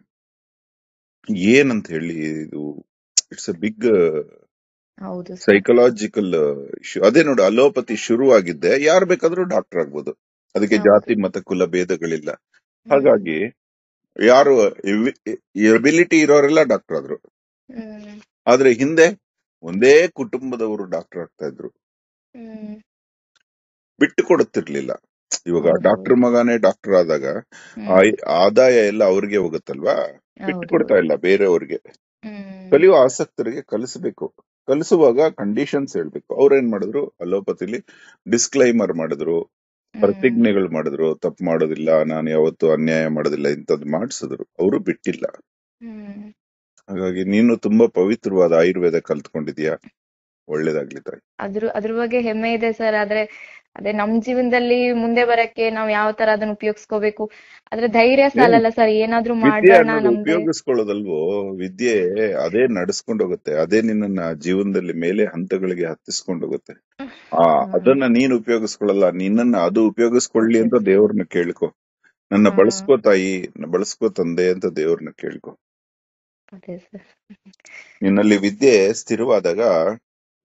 ಏನಂತ ಹೇಳಿ ಇದು ಇಟ್ಸ್ ಅ ಬಿಗ್ ಹೌದು ಸರ್ ಸೈಕಲಾಜಿಕಲ್ ಇಶ್ಯೂ ಅದೇ ನೋಡಿ ಅಲೋಪತಿ ಶುರು ಆಗಿದ್ದೆ ಯಾರು ಬೇಕಾದ್ರೂ ಡಾಕ್ಟರ್ ಆಗ್ಬೋದು ಅದಕ್ಕೆ ಹೌದು ಜಾತಿ ಮತ ಕುಲ ಭೇದಗಳಿಲ್ಲ ಹ್ಮ್ ಹಾಗಾಗಿ ಯಾರು ಎಬಿಲಿಟಿ ಇರೋರೆಲ್ಲ ಡಾಕ್ಟರ್ ಆದ್ರು ಹ್ಮ್ ಆದ್ರೆ ಹಿಂದೆ ಒಂದೇ ಕುಟುಂಬದವರು ಡಾಕ್ಟರ್ ಆಗ್ತಾ ಇದ್ರು ಹ್ಮ್ ಬಿಟ್ಟು ಕೊಡುತ್ತಿರ್ಲಿಲ್ಲ ಇವಾಗ ಹೌದು ಡಾಕ್ಟರ್ ಹೌದು ಮಗನೇ ಡಾಕ್ಟರ್ ಆದಾಗ ಹ್ಮ್ ಆಯ್- ಆದಾಯ ಎಲ್ಲ ಅವ್ರಿಗೆ ಹೋಗುತ್ತಲ್ವಾ ಬಿಟ್ಟು ಹೌದು ಕೊಡ್ತಾ ಹೌದು ಇಲ್ಲ ಬೇರೆಯವ್ರಿಗೆ ಹ್ಮ್ ಕಲಿಯುವ ಆಸಕ್ತರಿಗೆ ಕಲಿಸಬೇಕು ಕಲಿಸುವಾಗ ಕಂಡೀಷನ್ಸ್ ಹೇಳ್ಬೇಕು ಅವ್ರೇನ್ ಮಾಡಿದ್ರು ಅಲೋಪತಿಲಿ ಡಿಸ್ಕ್ಲೈಮರ್ ಮಾಡಿದ್ರು ಹ್ಮ್ ಪ್ರತಿಜ್ಞೆಗಳು ಮಾಡಿದ್ರು ತಪ್ಪು ಮಾಡೋದಿಲ್ಲ ನಾನು ಯಾವತ್ತೂ ಅನ್ಯಾಯ ಮಾಡೋದಿಲ್ಲ ಇಂಥದ್ದು ಮಾಡಿಸಿದ್ರು ಅವರು ಬಿಟ್ಟಿಲ್ಲ ಹ್ಮ್ ಹಾಗಾಗಿ ನೀನು ತುಂಬಾ ಪವಿತ್ರವಾದ ಆಯುರ್ವೇದ ಕಲ್ತ್ಕೊಂಡಿದ್ಯಾ ಒಳ್ಳೇದಾಗ್ಲಿ ತಾಯಿ ಅದ್ರ ಅದ್ರ ಬಗ್ಗೆ ಹೆಮ್ಮೆ ಇದೆ ಸರ್ ಆದ್ರೆ ಅದೇ ನಮ್ ಜೀವನದಲ್ಲಿ ಮುಂದೆ ಬರಕ್ಕೆ ನಾವ್ ಯಾವ ತರ ಅದನ್ನ ಉಪಯೋಗಿಸ್ಕೋಬೇಕು ಆದ್ರೆ ಧೈರ್ಯ ಏನ್ ಸಾಲಲ್ಲ ಸರ್ ಏನಾದ್ರೂ ವಿದ್ಯೆ ಮಾಡೋಣ ಅನ್ನೋದು ನಮ್ದೇ ಉಪಯೋಗಿಸ್ಕೊಳ್ಳೋದಲ್ವೋ ವಿದ್ಯೆ ಅದೇ ನಡೆಸ್ಕೊಂಡು ಹೋಗುತ್ತೆ ಅದೇ ನಿನ್ನನ್ನ ಜೀವನದಲ್ಲಿ ಮೇಲೆ ಹಂತಗಳಿಗೆ ಹತ್ತಿಸ್ಕೊಂಡು ಹೋಗುತ್ತೆ ಆ ಹ್ಮ್ ಅದನ್ನ ನೀನ್ ಉಪಯೋಗಿಸ್ಕೊಳ್ಳಲ್ಲ ನಿನ್ನನ್ನ ಅದು ಉಪಯೋಗಿಸ್ಕೊಳ್ಳಿ ಅದೇ ಅಂತ ಸರ್ ದೇವ್ರನ್ನ ಕೇಳ್ಕೊ ನನ್ನ ಹಾ ಬಳಸ್ಕೋ ತಾಯಿ ನ ಬಳಸ್ಕೋ ತಂದೆ ಅಂತ ದೇವ್ರನ್ನ ಕೇಳ್ಕೊ ಅದೇ ಸರ್ ನಿನ್ನಲ್ಲಿ ವಿದ್ಯೆ ಸ್ಥಿರವಾದಾಗ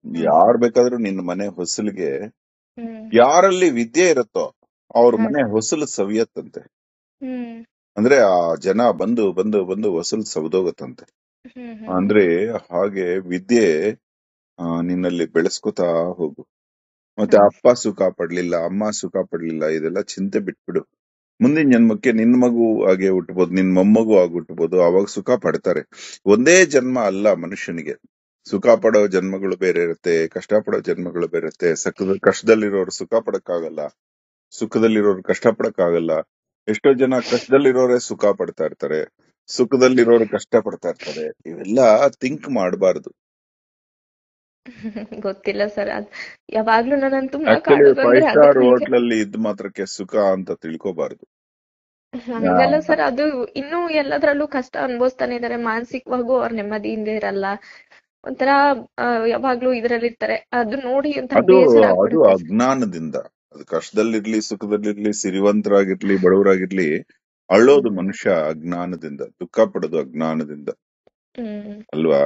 ಯಾರ್ ಬೇಕಾದ್ರೂ ನಿನ್ನ ಮನೆ ಹೊಸಲಿಗೆ ಹ್ಮ್ ಯಾರಲ್ಲಿ ವಿದ್ಯೆ ಇರುತ್ತೋ ಅವ್ರ ಹಾ ಮನೆ ಸರ್ ಹೊಸಲು ಸವಿಯತ್ತಂತೆ ಹ್ಮ್ ಅಂದ್ರೆ ಆ ಜನ ಬಂದು ಬಂದು ಬಂದು ಹೊಸಲು ಸವದೋಗತ್ತಂತೆ ಹ್ಮ್ ಹ್ಮ್ ಅಂದ್ರೆ ಹಾಗೆ ವಿದ್ಯೆ ಆ, ನಿನ್ನಲ್ಲಿ ಬೆಳೆಸ್ಕೊತಾ ಹೋಗು ಮತ್ತೆ ಹಾ ಅಪ್ಪ ಸುಖ ಪಡ್ಲಿಲ್ಲ ಅಮ್ಮ ಸುಖ ಪಡ್ಲಿಲ್ಲ ಇದೆಲ್ಲ ಚಿಂತೆ ಬಿಟ್ಬಿಡು ಮುಂದಿನ ಜನ್ಮಕ್ಕೆ ನಿನ್ ಮಗು ಹಾಗೆ ಹುಟ್ಟಬಹುದು ನಿನ್ ಮೊಮ್ಮಗು ಆಗಿ ಹುಟ್ಟಬಹುದು ಅವಾಗ ಸುಖ ಪಡ್ತಾರೆ ಒಂದೇ ಜನ್ಮ ಅಲ್ಲ ಮನುಷ್ಯನಿಗೆ ಸುಖ ಪಡೋ ಜನ್ಮಗಳು ಬೇರೆ ಇರುತ್ತೆ ಕಷ್ಟ ಪಡೋ ಜನ್ಮಗಳು ಬೇರೆ ಇರುತ್ತೆ ಸಕದ ಕಷ್ಟದಲ್ಲಿರೋರು ಸುಖ ಪಡಕ್ಕಾಗಲ್ಲ ಸುಖದಲ್ಲಿರೋರು ಕಷ್ಟ ಪಡಕ್ಕಾಗಲ್ಲ ಎಷ್ಟೋ ಜನ ಕಷ್ಟದಲ್ಲಿರೋರೇ ಸುಖ ಪಡ್ತಾ ಇರ್ತಾರೆ ಸುಖದಲ್ಲಿರೋರು ಕಷ್ಟ ಪಡ್ತಾ ಇರ್ತಾರೆ ಇವೆಲ್ಲ ಥಿಂಕ್ ಮಾಡಬಾರ್ದು ಗೊತ್ತಿಲ್ಲ ಸರ್ ಅದ್ ಯಾವಾಗ್ಲೂ ನನ್ನನ್ನು ತುಂಬಾ ಆಕ್ಚುಲಿ ಫೈವ್ ಕಾಡೋದಂದ್ರೆ ಅದೇ ಸ್ಟಾರ್ ನಿಜ ಹೋಟ್ಲಲ್ಲಿ ಇದ್ ಮಾತ್ರಕ್ಕೆ ಸುಖ ಅಂತ ತಿಳ್ಕೊಬಾರ್ದು ಹಂಗಲ್ಲ ಸರ್ ಅದು ಇನ್ನೂ ಎಲ್ಲದ್ರಲ್ಲೂ ಕಷ್ಟ ಅನುಭವಿಸ್ತಾನೆ ಇದಾರೆ ಮಾನಸಿಕವಾಗೂ ಅವ್ರ ನೆಮ್ಮದಿಯಿಂದ ಇರಲ್ಲ ಒಂಥರ ಆ, ಯಾವಾಗ್ಲೂ ಇದ್ರಲ್ಲಿ ಇರ್ತಾರೆ ಅದು ನೋಡಿ ಒಂಥರ ಅದು ಬೇಸರ ಅದು ಆಗ್ಬಿಡುತ್ತೆ ಅಜ್ಞಾನದಿಂದ ಅದು ಕಷ್ಟದಲ್ಲಿರ್ಲಿ ಸುಖದಲ್ಲಿರ್ಲಿ ಸಿರಿವಂತರಾಗಿರ್ಲಿ ಬಡವರಾಗಿರ್ಲಿ ಅಳ್ಳೋದು ಹ್ಮ್ ಮನುಷ್ಯ ಅಜ್ಞಾನದಿಂದ ದುಃಖ ಪಡೋದು ಅಜ್ಞಾನದಿಂದ ಹ್ಮ್ ಅಲ್ವಾ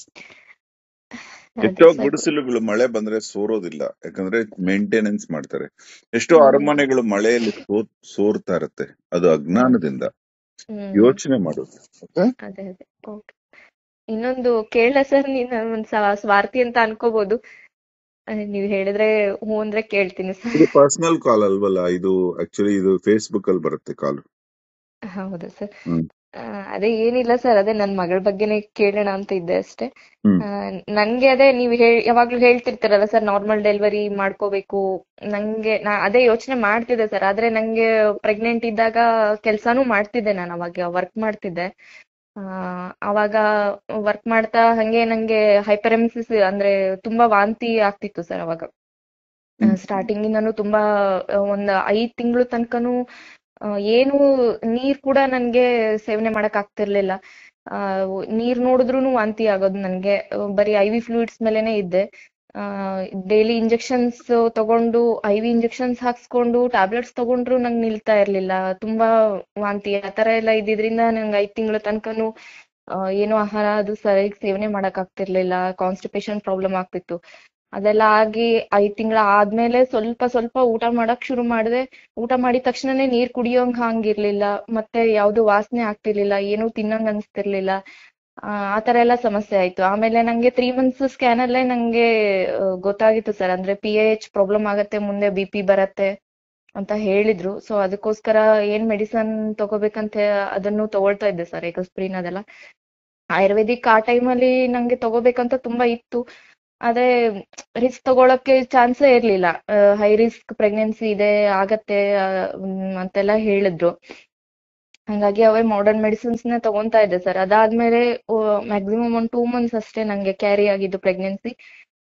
ಅದೇ ಎಷ್ಟೋ ಸರ್ ಗುಡಿಸಲುಗಳು ಮಳೆ ಬಂದ್ರೆ ಸೋರೋದಿಲ್ಲ ಯಾಕಂದ್ರೆ ಮೇಂಟೆನೆನ್ಸ್ ಮಾಡ್ತಾರೆ ಎಷ್ಟೋ ಹ್ಮ್ ಅರಮನೆಗಳು ಮಳೆಯಲ್ಲಿ ಸೋ ಸೋರ್ತಾ ಇರತ್ತೆ ಅದು ಹೌದು ಅಜ್ಞಾನದಿಂದ ಹ್ಮ್ ಯೋಚನೆ ಮಾಡೋದು ಓಕೆ ಅದೇ ಅದೇ ಓಕೆ ಇನ್ನೊಂದು ಕೇಳ ಸರ್ ನೀನ್ ಒಂದ್ ಸ- ಸ್ವಾರ್ಥಿ ಅಂತ ಅನ್ಕೋಬಹುದು ಆ, ನೀವ್ ಹೇಳಿದ್ರೆ ಹ್ಞೂ ಅಂದ್ರೆ ಕೇಳ್ತೀನಿ ಸರ್ ಇದು ಪರ್ಸನಲ್ ಕಾಲ್ ಅಲ್ವಲ್ಲ ಇದು ಆಕ್ಚುಲಿ ಇದು ಫೇಸ್ಬುಕ್ ಅಲ್ಲಿ ಬರುತ್ತೆ ಕಾಲ್ ಹೌದು ಸರ್ ಹ್ಮ್ ಆ, ಅದೇ ಏನಿಲ್ಲ ಸರ್ ಅದೇ ನನ್ ಮಗಳ ಬಗ್ಗೆನೇ ಕೇಳೋಣ ಅಂತ ಇದ್ದೆ ಅಷ್ಟೇ ಹ್ಮ್ ಆ, ನನ್ಗೆ ಅದೇ ನೀವು ಹೇಳ್ ಯಾವಾಗ್ಲೂ ಹೇಳ್ತಿರ್ತೀರಲ್ಲ ಸರ್ ನಾರ್ಮಲ್ ಡೆಲಿವರಿ ಮಾಡ್ಕೋಬೇಕು ನಂಗೆ ನಾ ಅದೇ ಯೋಚನೆ ಮಾಡ್ತಿದ್ದೆ ಸರ್ ಆದ್ರೆ ನಂಗೆ ಪ್ರೆಗ್ನೆಂಟ್ ಇದ್ದಾಗ ಕೆಲ್ಸಾನು ಮಾಡ್ತಿದ್ದೆ ನಾನು ಅವಾಗ ವರ್ಕ್ ಮಾಡ್ತಿದ್ದೆ ಆ, ಅವಾಗ ವರ್ಕ್ ಮಾಡ್ತಾ ಹಂಗೆ ನಂಗೆ ಹೈಪರೆಮಿಸಿಸ್ ಅಂದ್ರೆ ತುಂಬಾ ವಾಂತಿ ಆಗ್ತಿತ್ತು ಸರ್ ಅವಾಗ ಹ್ಮ್ ಸ್ಟಾರ್ಟಿಂಗ್ ಇಂದಾನು ತುಂಬಾ ಆ, ಒಂದ್ ಐದ್ ತಿಂಗಳು ತನಕನು ಆ, ಏನು ನೀರ್ ಕೂಡ ನನ್ಗೆ ಸೇವನೆ ಮಾಡಕ್ ಆಗ್ತಿರ್ಲಿಲ್ಲ ಆ ನೀರ್ ನೋಡಿದ್ರುನು ವಾಂತಿ ಆಗೋದು ನನ್ಗೆ ಆ, ಬರೀ ಐ ವಿ ಫ್ಲೂಯಿಡ್ಸ್ ಮೇಲೆನೆ ಇದ್ದೆ ಡೈಲಿ ಇಂಜೆಕ್ಷನ್ಸ್ ತಗೊಂಡು ಐ ವಿ ಇಂಜೆಕ್ಷನ್ಸ್ ಹಾಕ್ಸ್ಕೊಂಡು ಟ್ಯಾಬ್ಲೆಟ್ಸ್ ತಗೊಂಡ್ರು ನಂಗೆ ನಿಲ್ತಾ ಇರ್ಲಿಲ್ಲ ತುಂಬಾ ವಾಂತಿ ಆ ತರ ಎಲ್ಲ ಇದ್ದಿದ್ರಿಂದ ನಂಗೆ ಐದ್ ತಿಂಗಳ ತನಕನು ಆ, ಏನು ಆಹಾರ ಅದು ಸರಿಯಾಗಿ ಸೇವನೆ ಮಾಡಕ್ ಆಗ್ತಿರ್ಲಿಲ್ಲ ಕಾನ್ಸ್ಟಿಪೇಷನ್ ಪ್ರಾಬ್ಲಮ್ ಆಗ್ತಿತ್ತು ಅದೆಲ್ಲ ಆಗಿ ಐದ್ ತಿಂಗಳ ಆದ್ಮೇಲೆ ಸ್ವಲ್ಪ ಸ್ವಲ್ಪ ಊಟ ಮಾಡಕ್ ಶುರು ಮಾಡಿದೆ ಊಟ ಮಾಡಿದ ತಕ್ಷಣನೇ ನೀರ್ ಕುಡಿಯೋಂಗ್ ಹಂಗಿರ್ಲಿಲ್ಲ ಮತ್ತೆ ಯಾವ್ದು ವಾಸನೆ ಆಗ್ತಿರ್ಲಿಲ್ಲ ಏನು ತಿನ್ನಂಗ್ ಅನ್ಸ್ತಿರ್ಲಿಲ್ಲ ಆ ಆ ತರ ಎಲ್ಲ ಸಮಸ್ಯೆ ಆಯ್ತು ಆಮೇಲೆ ನಂಗೆ ತ್ರೀ ಮಂತ್ಸ್ ಸ್ಕ್ಯಾನ್ ಅಲ್ಲೇ ನಂಗೆ ಆ, ಗೊತ್ತಾಗಿತ್ತು ಸರ್ ಅಂದ್ರೆ ಪಿ ಎಚ್ ಪ್ರಾಬ್ಲಮ್ ಆಗತ್ತೆ ಮುಂದೆ ಬಿ ಪಿ ಬರತ್ತೆ ಅಂತ ಹೇಳಿದ್ರು ಸೊ ಅದಕ್ಕೋಸ್ಕರ ಏನ್ ಮೆಡಿಸನ್ ತಗೋಬೇಕಂತ ಅದನ್ನು ತಗೊಳ್ತಾ ಇದ್ದೆ ಸರ್ ಎಕೋಸ್ಪ್ರಿನ್ ಅದೆಲ್ಲ ಆಯುರ್ವೇದಿಕ್ ಆ ಟೈಮಲ್ಲಿ ನಂಗೆ ತಗೋಬೇಕಂತ ತುಂಬಾ ಇತ್ತು ಆದ್ರೆ ರಿಸ್ಕ್ ತಗೊಳಕ್ಕೆ ಚಾನ್ಸೇ ಇರ್ಲಿಲ್ಲ ಹೈ ರಿಸ್ಕ್ ಪ್ರೆಗ್ನೆನ್ಸಿ ಇದೆ ಆಗತ್ತೆ ಆ, ಮ್, ಅಂತೆಲ್ಲ ಹೇಳಿದ್ರು ಹಂಗಾಗಿ ಅವೇ ಮಾಡರ್ನ್ ಮೆಡಿಸಿನ್ಸ್ ನ ತಗೊಂತಾ ಇದ್ದೆ ಸರ್ ಅದಾದ್ಮೇಲೆ ಮ್ಯಾಕ್ಸಿಮಮ್ ಒಂದ್ ಟೂ ಮಂತ್ಸ್ ಅಷ್ಟೇ ನಂಗೆ ಕ್ಯಾರಿ ಆಗಿದ್ದು ಪ್ರೆಗ್ನೆನ್ಸಿ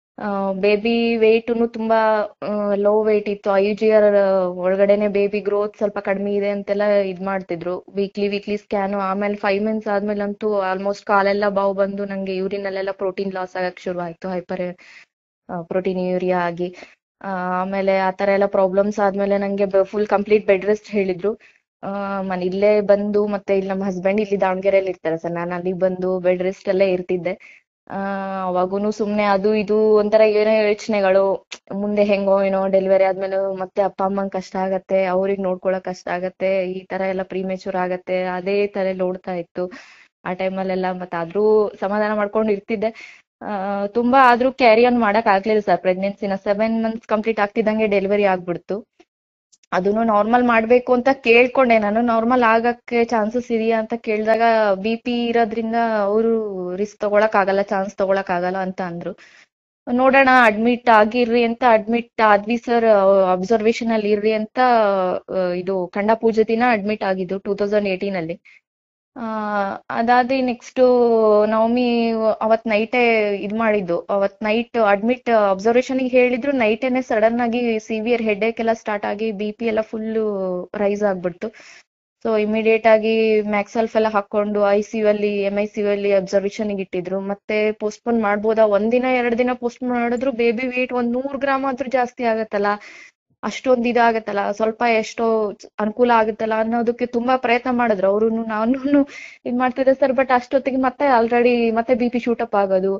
ಬೇಬಿ ವೇಟ್ನು ತುಂಬಾ ಲೋ ವೇಟ್ ಇತ್ತು ಐ ಜಿ ಆರ್ ಒಳಗಡೆನೆ ಬೇಬಿ ಗ್ರೋತ್ ಸ್ವಲ್ಪ ಕಡಿಮೆ ಇದೆ ಅಂತೆಲ್ಲ ಇದ್ ಮಾಡ್ತಿದ್ರು ವೀಕ್ಲಿ ವೀಕ್ಲಿ ಸ್ಕ್ಯಾನ್ ಆಮೇಲೆ ಫೈವ್ ಮಂತ್ಸ್ ಆದ್ಮೇಲೆ ಅಂತೂ ಆಲ್ಮೋಸ್ಟ್ ಕಾಲೆಲ್ಲ ಬಾವು ಬಂದು ನಂಗೆ ಯೂರಿನ್ ಅಲ್ಲೆಲ್ಲ ಪ್ರೋಟೀನ್ ಲಾಸ್ ಆಗಕ್ ಶುರು ಆಯ್ತು ಹೈಪರ್ ಪ್ರೋಟೀನ್ ಯೂರಿಯಾ ಆಗಿ ಆ, ಆಮೇಲೆ ಆ ತರ ಎಲ್ಲ ಪ್ರಾಬ್ಲಮ್ಸ್ ಆದ್ಮೇಲೆ ನಂಗೆ ಫುಲ್ ಕಂಪ್ಲೀಟ್ ಬೆಡ್ ರೆಸ್ಟ್ ಹೇಳಿದ್ರು ಆ ಮನೆ ಇಲ್ಲೇ ಬಂದು ಮತ್ತೆ ಇಲ್ಲಿ ನಮ್ಮ ಹಸ್ಬೆಂಡ್ ಇಲ್ಲಿ ದಾವಣಗೆರೆಯಲ್ಲಿ ಇರ್ತಾರೆ ಸರ್ ನಾನು ಅಲ್ಲಿಗೆ ಬಂದು ಬೆಡ್ ರೆಸ್ಟ್ ಅಲ್ಲೇ ಇರ್ತಿದ್ದೆ ಆ ಅವಾಗೂನು ಸುಮ್ನೆ ಅದು ಇದು ಒಂಥರ ಏನೋ ಯೋಚನೆಗಳು ಮುಂದೆ ಹೆಂಗೋ ಏನೋ ಡೆಲಿವರಿ ಆದ್ಮೇಲೆ ಮತ್ತೆ ಅಪ್ಪ ಅಮ್ಮಂಗ್ ಕಷ್ಟ ಆಗತ್ತೆ ಅವ್ರಿಗೆ ನೋಡ್ಕೊಳಕ್ ಕಷ್ಟ ಆಗತ್ತೆ ಈ ತರ ಎಲ್ಲ ಪ್ರೀಮೇಚೂರ್ ಆಗತ್ತೆ ಅದೇ ತರ ಓಡ್ತಾ ಇತ್ತು ಆ ಟೈಮಲ್ಲೆಲ್ಲ ಮತ್ತೆ ಆದ್ರೂ ಸಮಾಧಾನ ಮಾಡ್ಕೊಂಡು ಇರ್ತಿದ್ದೆ ಆ ತುಂಬಾ ಆದ್ರೂ ಕ್ಯಾರಿ ಆನ್ ಮಾಡಕ್ ಆಗ್ಲಿಲ್ಲ ಸರ್ ಪ್ರೆಗ್ನೆನ್ಸಿನ ಸೆವೆನ್ ಮಂತ್ಸ್ ಕಂಪ್ಲೀಟ್ ಆಗ್ತಿದ್ದಂಗೆ ಡೆಲಿವರಿ ಆಗ್ಬಿಡ್ತು ಅದನ್ನು ನಾರ್ಮಲ್ ಮಾಡ್ಬೇಕು ಅಂತ ಕೇಳ್ಕೊಂಡೆ ನಾನು ನಾರ್ಮಲ್ ಆಗಕ್ಕೆ ಚಾನ್ಸಸ್ ಇದೆಯಾ ಅಂತ ಕೇಳಿದಾಗ ಬಿ ಪಿ ಇರೋದ್ರಿಂದ ಅವರು ರಿಸ್ಕ್ ತಗೊಳಕ್ ಆಗಲ್ಲ ಚಾನ್ಸ್ ತಗೊಳಕ್ ಆಗಲ್ಲ ಅಂತ ಅಂದ್ರು ನೋಡೋಣ ಅಡ್ಮಿಟ್ ಆಗಿರ್ರಿ ಅಂತ ಅಡ್ಮಿಟ್ ಆದ್ವಿ ಸರ್ ಅಬ್ಸರ್ವೇಷನ್ ಅಲ್ಲಿ ಇರ್ರಿ ಅಂತ ಆ, ಇದು ಖಂಡ ಪೂಜೆ ದಿನ ಅಡ್ಮಿಟ್ ಆಗಿದ್ದು ಟೂ ತೌಸಂಡ್ ಏಟೀನ್ ಅಲ್ಲಿ ಆ ಅದಾದಿ ನೆಕ್ಸ್ಟ್ ನವಮಿ ಅವತ್ ನೈಟೇ ಇದ್ ಮಾಡಿದ್ದು ಅವತ್ ನೈಟ್ ಅಡ್ಮಿಟ್ ಅಬ್ಸರ್ವೇಷನ್ ಹೇಳಿದ್ರು ನೈಟೇನೆ ಸಡನ್ ಆಗಿ ಸಿವಿಯರ್ ಹೆಡ್ಏಕ್ ಎಲ್ಲ ಸ್ಟಾರ್ಟ್ ಆಗಿ ಬಿ ಪಿ ಎಲ್ಲ ಫುಲ್ ರೈಸ್ ಆಗ್ಬಿಡ್ತು ಸೊ ಇಮಿಡಿಯೇಟ್ ಆಗಿ ಮ್ಯಾಕ್ಸಲ್ಫ್ ಎಲ್ಲ ಹಾಕೊಂಡು ಐ ಸಿ ಯು ಅಲ್ಲಿ ಎಂ ಐ ಸಿ ಯು ಅಲ್ಲಿ ಅಬ್ಸರ್ವೇಷನ್ ಇಟ್ಟಿದ್ರು ಮತ್ತೆ ಪೋಸ್ಟ್ಪೋನ್ ಮಾಡ್ಬೋದಾ ಒಂದಿನ ಎರಡ್ ದಿನ ಪೋಸ್ಟ್ಪೋನ್ ಮಾಡಿದ್ರು ಬೇಬಿ ವೇಟ್ ಒಂದ್ ನೂರ್ ಗ್ರಾಮ್ ಆದ್ರೂ ಜಾಸ್ತಿ ಆಗತ್ತಲ್ಲ ಅಷ್ಟೊಂದ್ ಇದಾಗತ್ತಲ್ಲ ಸ್ವಲ್ಪ ಎಷ್ಟೋ ಅನುಕೂಲ ಆಗುತ್ತಲ್ಲ ಅನ್ನೋದಕ್ಕೆ ತುಂಬಾ ಪ್ರಯತ್ನ ಮಾಡಿದ್ರು ಅವ್ರು ನಾನು ಇದ್ ಮಾಡ್ತಿದ್ದೆ ಸರ್ ಬಟ್ ಅಷ್ಟೊತ್ತಿಗೆ ಮತ್ತೆ ಆಲ್ರೆಡಿ ಮತ್ತೆ ಬಿ ಪಿ ಶೂಟಪ್ ಆಗೋದು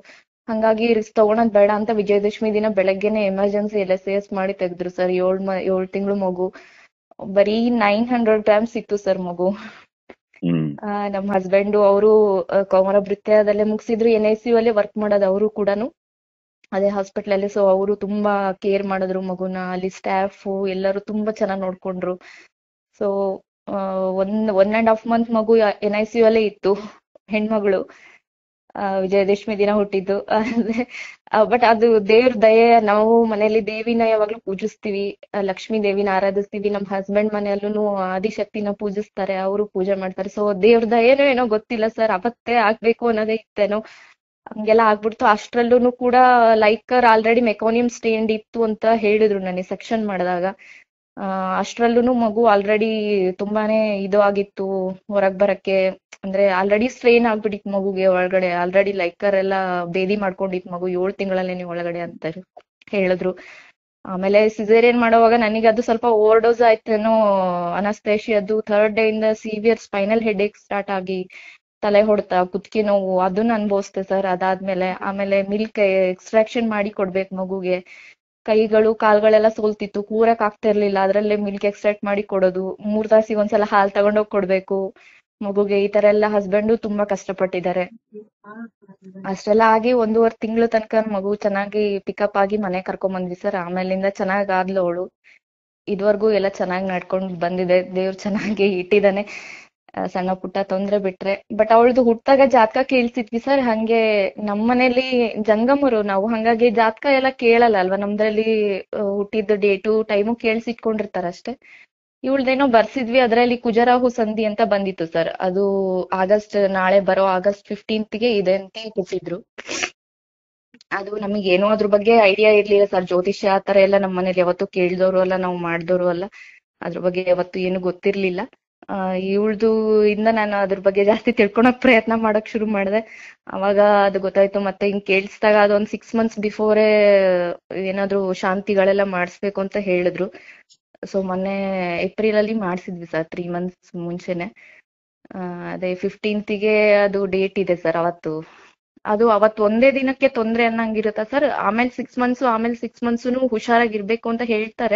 ಹಂಗಾಗಿ ರಿಸ್ಕ್ ತಗೊಳೋದ್ ಬೇಡ ಅಂತ ವಿಜಯದಶಮಿ ದಿನ ಬೆಳಗ್ಗೆನೆ ಎಮರ್ಜೆನ್ಸಿ ಎಲ್ ಎಸ್ ಎಸ್ ಮಾಡಿ ತೆಗ್ದ್ರು ಸರ್ ಏಳ್ ಮ ಏಳ್ ತಿಂಗಳು ಮಗು ಬರೀ ನೈನ್ ಹಂಡ್ರೆಡ್ ಗ್ರಾಮ್ಸ್ ಇತ್ತು ಸರ್ ಮಗು ಹ್ಮ್ ಆ, ನಮ್ ಹಸ್ಬೆಂಡ್ ಅವರು ಕೌಮರ ವೃತ್ತದಲ್ಲೇ ಮುಗಿಸಿದ್ರು ಎನ್ ಐ ಸಿ ಯು ಅಲ್ಲೇ ವರ್ಕ್ ಮಾಡೋದು ಅವರು ಕೂಡನು ಅದೇ ಹಾಸ್ಪಿಟಲ್ ಅಲ್ಲಿ ಸೊ ಅವರು ತುಂಬಾ ಕೇರ್ ಮಾಡಿದ್ರು ಮಗುನ ಅಲ್ಲಿ ಸ್ಟಾಫ್ ಎಲ್ಲರೂ ತುಂಬಾ ಚೆನ್ನಾಗಿ ನೋಡ್ಕೊಂಡ್ರು so one one and half month ಮಗು ಎನ್ ಐ ಸಿ ಯು ಅಲ್ಲೇ ಇತ್ತು ಹೆಣ್ಮಗಳು ಆ, ವಿಜಯದಶಮಿ ದಿನ ಹುಟ್ಟಿದ್ದು ಬಟ್ ಅದು ದೇವ್ರ ದಯೆ ನಾವು ಮನೆಯಲ್ಲಿ ದೇವಿನ ಯಾವಾಗ್ಲೂ ಪೂಜಿಸ್ತೀವಿ ಆ, ಲಕ್ಷ್ಮೀ ದೇವಿನ ಆರಾಧಿಸ್ತೀವಿ ನಮ್ ಹಸ್ಬೆಂಡ್ ಮನೆಯಲ್ಲೂ ಆದಿಶಕ್ತಿನ ಪೂಜಿಸ್ತಾರೆ ಅವರು ಪೂಜೆ ಮಾಡ್ತಾರೆ ಸೊ ದೇವ್ರ ದಯೆನೋ ಏನೋ ಗೊತ್ತಿಲ್ಲ ಸರ್ ಅವತ್ತೇ ಆಗ್ಬೇಕು ಅನ್ನೋದೇ ಇತ್ತೇನೋ ಹಂಗೆಲ್ಲ ಆಗ್ಬಿಡ್ತು ಅಷ್ಟ್ರಲ್ಲೂ ಕೂಡ ಲೈಕರ್ ಆಲ್ರೆಡಿ ಮೆಕೋನಿಯಂ ಸ್ಟೇಂಡ್ ಇತ್ತು ಅಂತ ಹೇಳಿದ್ರು ನನಗೆ ಸೆಕ್ಷನ್ ಮಾಡಿದಾಗ ಆ, ಅಷ್ಟ್ರಲ್ಲೂ ಮಗು ಆಲ್ರೆಡಿ ತುಂಬಾನೇ ಇದು ಆಗಿತ್ತು ಹೊರಗ್ ಬರಕ್ಕೆ ಅಂದ್ರೆ ಆಲ್ರೆಡಿ ಸ್ಟ್ರೈನ್ ಆಗ್ಬಿಟ್ಟಿತ್ತು ಮಗುಗೆ ಒಳಗಡೆ ಆಲ್ರೆಡಿ ಲೈಕರ್ ಎಲ್ಲ ಬೇದಿ ಮಾಡ್ಕೊಂಡಿತ್ತು ಮಗು ಏಳು ತಿಂಗಳಲ್ಲೇನೆ ಒಳಗಡೆ ಅಂತ ಹೇಳಿದ್ರು ಆಮೇಲೆ ಸಿಸೇರಿಯನ್ ಮಾಡೋವಾಗ ನನಗೆ ಅದು ಸ್ವಲ್ಪ ಓವರ್ ಡೋಸ್ ಆಯ್ತೇನೋ ಅನಸ್ತೇಶಿಯದ್ದು ಥರ್ಡ್ ಡೇ ಇಂದ ಸಿವಿಯರ್ ಸ್ಪೈನಲ್ ಹೆಡ್ಏಕ್ ಸ್ಟಾರ್ಟ್ ಆಗಿ ತಲೆ ಹೊಡ್ತ ಕುತ್ಕಿ ನೋವು ಅದನ್ನ ಅನ್ಭವಿಸ್ತೆ ಸರ್ ಅದಾದ್ಮೇಲೆ ಆಮೇಲೆ ಮಿಲ್ಕ್ ಎಕ್ಸ್ಟ್ರಾಕ್ಷನ್ ಮಾಡಿ ಕೊಡ್ಬೇಕು ಮಗುಗೆ ಕೈಗಳು ಕಾಲ್ಗಳೆಲ್ಲ ಸೋಲ್ತಿತ್ತು ಕೂರಕ್ ಆಗ್ತಾ ಇರ್ಲಿಲ್ಲ ಅದ್ರಲ್ಲೇ ಮಿಲ್ಕ್ ಎಕ್ಸ್ಟ್ರಾಕ್ಟ್ ಮಾಡಿ ಕೊಡೋದು ಮೂರ್ ತಾಸಿಗೆ ಒಂದ್ಸಲ ಹಾಲ್ ತಗೊಂಡೋಗ್ ಕೊಡ್ಬೇಕು ಮಗುಗೆ ಈ ತರ ಎಲ್ಲ ಹಸ್ಬೆಂಡು ತುಂಬಾ ಕಷ್ಟಪಟ್ಟಿದ್ದಾರೆ ಅಷ್ಟೆಲ್ಲ ಆಗಿ ಒಂದೂವರೆ ತಿಂಗಳು ತನಕ ಮಗು ಚೆನ್ನಾಗಿ ಪಿಕಪ್ ಆಗಿ ಮನೆ ಕರ್ಕೊಂಡ್ ಬಂದ್ವಿ ಸರ್ ಆಮೇಲಿಂದ ಚೆನ್ನಾಗ್ ಆದ್ಲು ಅವಳು ಇದುವರೆಗೂ ಎಲ್ಲ ಚೆನ್ನಾಗಿ ನಡ್ಕೊಂಡ್ ಬಂದಿದೆ ದೇವ್ರು ಚೆನ್ನಾಗಿ ಇಟ್ಟಿದ್ದಾನೆ ಆ, ಸಣ್ಣ ಪುಟ್ಟ ತೊಂದ್ರೆ ಬಿಟ್ರೆ ಬಟ್ ಅವಳದು ಹುಟ್ಟಾಗ ಜಾತಕ ಕೇಳ್ತಿದ್ವಿ ಸರ್ ಹಂಗೆ ನಮ್ಮನೇಲಿ ಜಂಗಮರು ನಾವು ಹಂಗಾಗಿ ಜಾತಕ ಎಲ್ಲ ಕೇಳಲ್ಲ ಅಲ್ವಾ ನಮ್ದ್ರಲ್ಲಿ ಆ, ಹುಟ್ಟಿದ್ದು ಡೇಟು ಟೈಮು ಕೇಳ್ಸಿಟ್ಕೊಂಡಿರ್ತಾರ ಅಷ್ಟೇ ಇವಳ್ದೇನೋ ಬರ್ಸಿದ್ವಿ ಅದ್ರಲ್ಲಿ ಕುಜರಾಹು ಸಂಧಿ ಅಂತ ಬಂದಿತ್ತು ಸರ್ ಅದು ಆಗಸ್ಟ್ ನಾಳೆ ಬರೋ ಆಗಸ್ಟ್ ಫಿಫ್ಟೀನ್ತ್ ಗೆ ಇದೆ ಅಂತ ಕೊಟ್ಟಿದ್ರು ಅದು ನಮಗೆ ಏನೋ ಅದ್ರ ಬಗ್ಗೆ ಐಡಿಯಾ ಇರ್ಲಿಲ್ಲ ಸರ್ ಜ್ಯೋತಿಷ್ಯ ಆ ತರ ಎಲ್ಲ ನಮ್ಮ ಮನೇಲಿ ಯಾವತ್ತೂ ಕೇಳ್ದವ್ರು ಅಲ್ಲ ನಾವು ಮಾಡ್ದವ್ರು ಅಲ್ಲ ಅದ್ರ ಬಗ್ಗೆ ಯಾವತ್ತೂ ಏನು ಗೊತ್ತಿರ್ಲಿಲ್ಲ ಆ ಇವಳ್ದು ಇಂದ ನಾನು ಅದ್ರ ಬಗ್ಗೆ ಜಾಸ್ತಿ ತಿಳ್ಕೊಳಕ್ ಪ್ರಯತ್ನ ಮಾಡಕ್ ಶುರು ಮಾಡಿದೆ ಅವಾಗ ಅದು ಗೊತ್ತಾಯ್ತು ಮತ್ತೆ ಹಿಂಗ್ ಕೇಳಿಸ್ದಾಗ ಅದೊಂದ್ ಸಿಕ್ಸ್ ಮಂತ್ಸ್ ಬಿಫೋರೇ ಏನಾದ್ರು ಶಾಂತಿಗಳೆಲ್ಲ ಮಾಡಿಸ್ಬೇಕು ಅಂತ ಹೇಳಿದ್ರು ಸೊ ಮೊನ್ನೆ ಏಪ್ರಿಲ್ ಅಲ್ಲಿ ಮಾಡಿಸಿದ್ವಿ ಸರ್ ತ್ರೀ ಮಂತ್ಸ್ ಮುಂಚೆನೆ ಆ, ಅದೇ ಫಿಫ್ಟೀನ್ತಿಗೆ ಅದು ಡೇಟ್ ಇದೆ ಸರ್ ಅವತ್ತು ಅದು ಅವತ್ತು ಒಂದೇ ದಿನಕ್ಕೆ ತೊಂದ್ರೆ ಅನ್ನಂಗಿರುತ್ತಾ ಸರ್ ಆಮೇಲೆ ಸಿಕ್ಸ್ ಮಂತ್ಸ್ ಆಮೇಲೆ ಸಿಕ್ಸ್ ಮಂತ್ಸ್ ಹುಷಾರಾಗಿರ್ಬೇಕು ಅಂತ ಹೇಳ್ತಾರೆ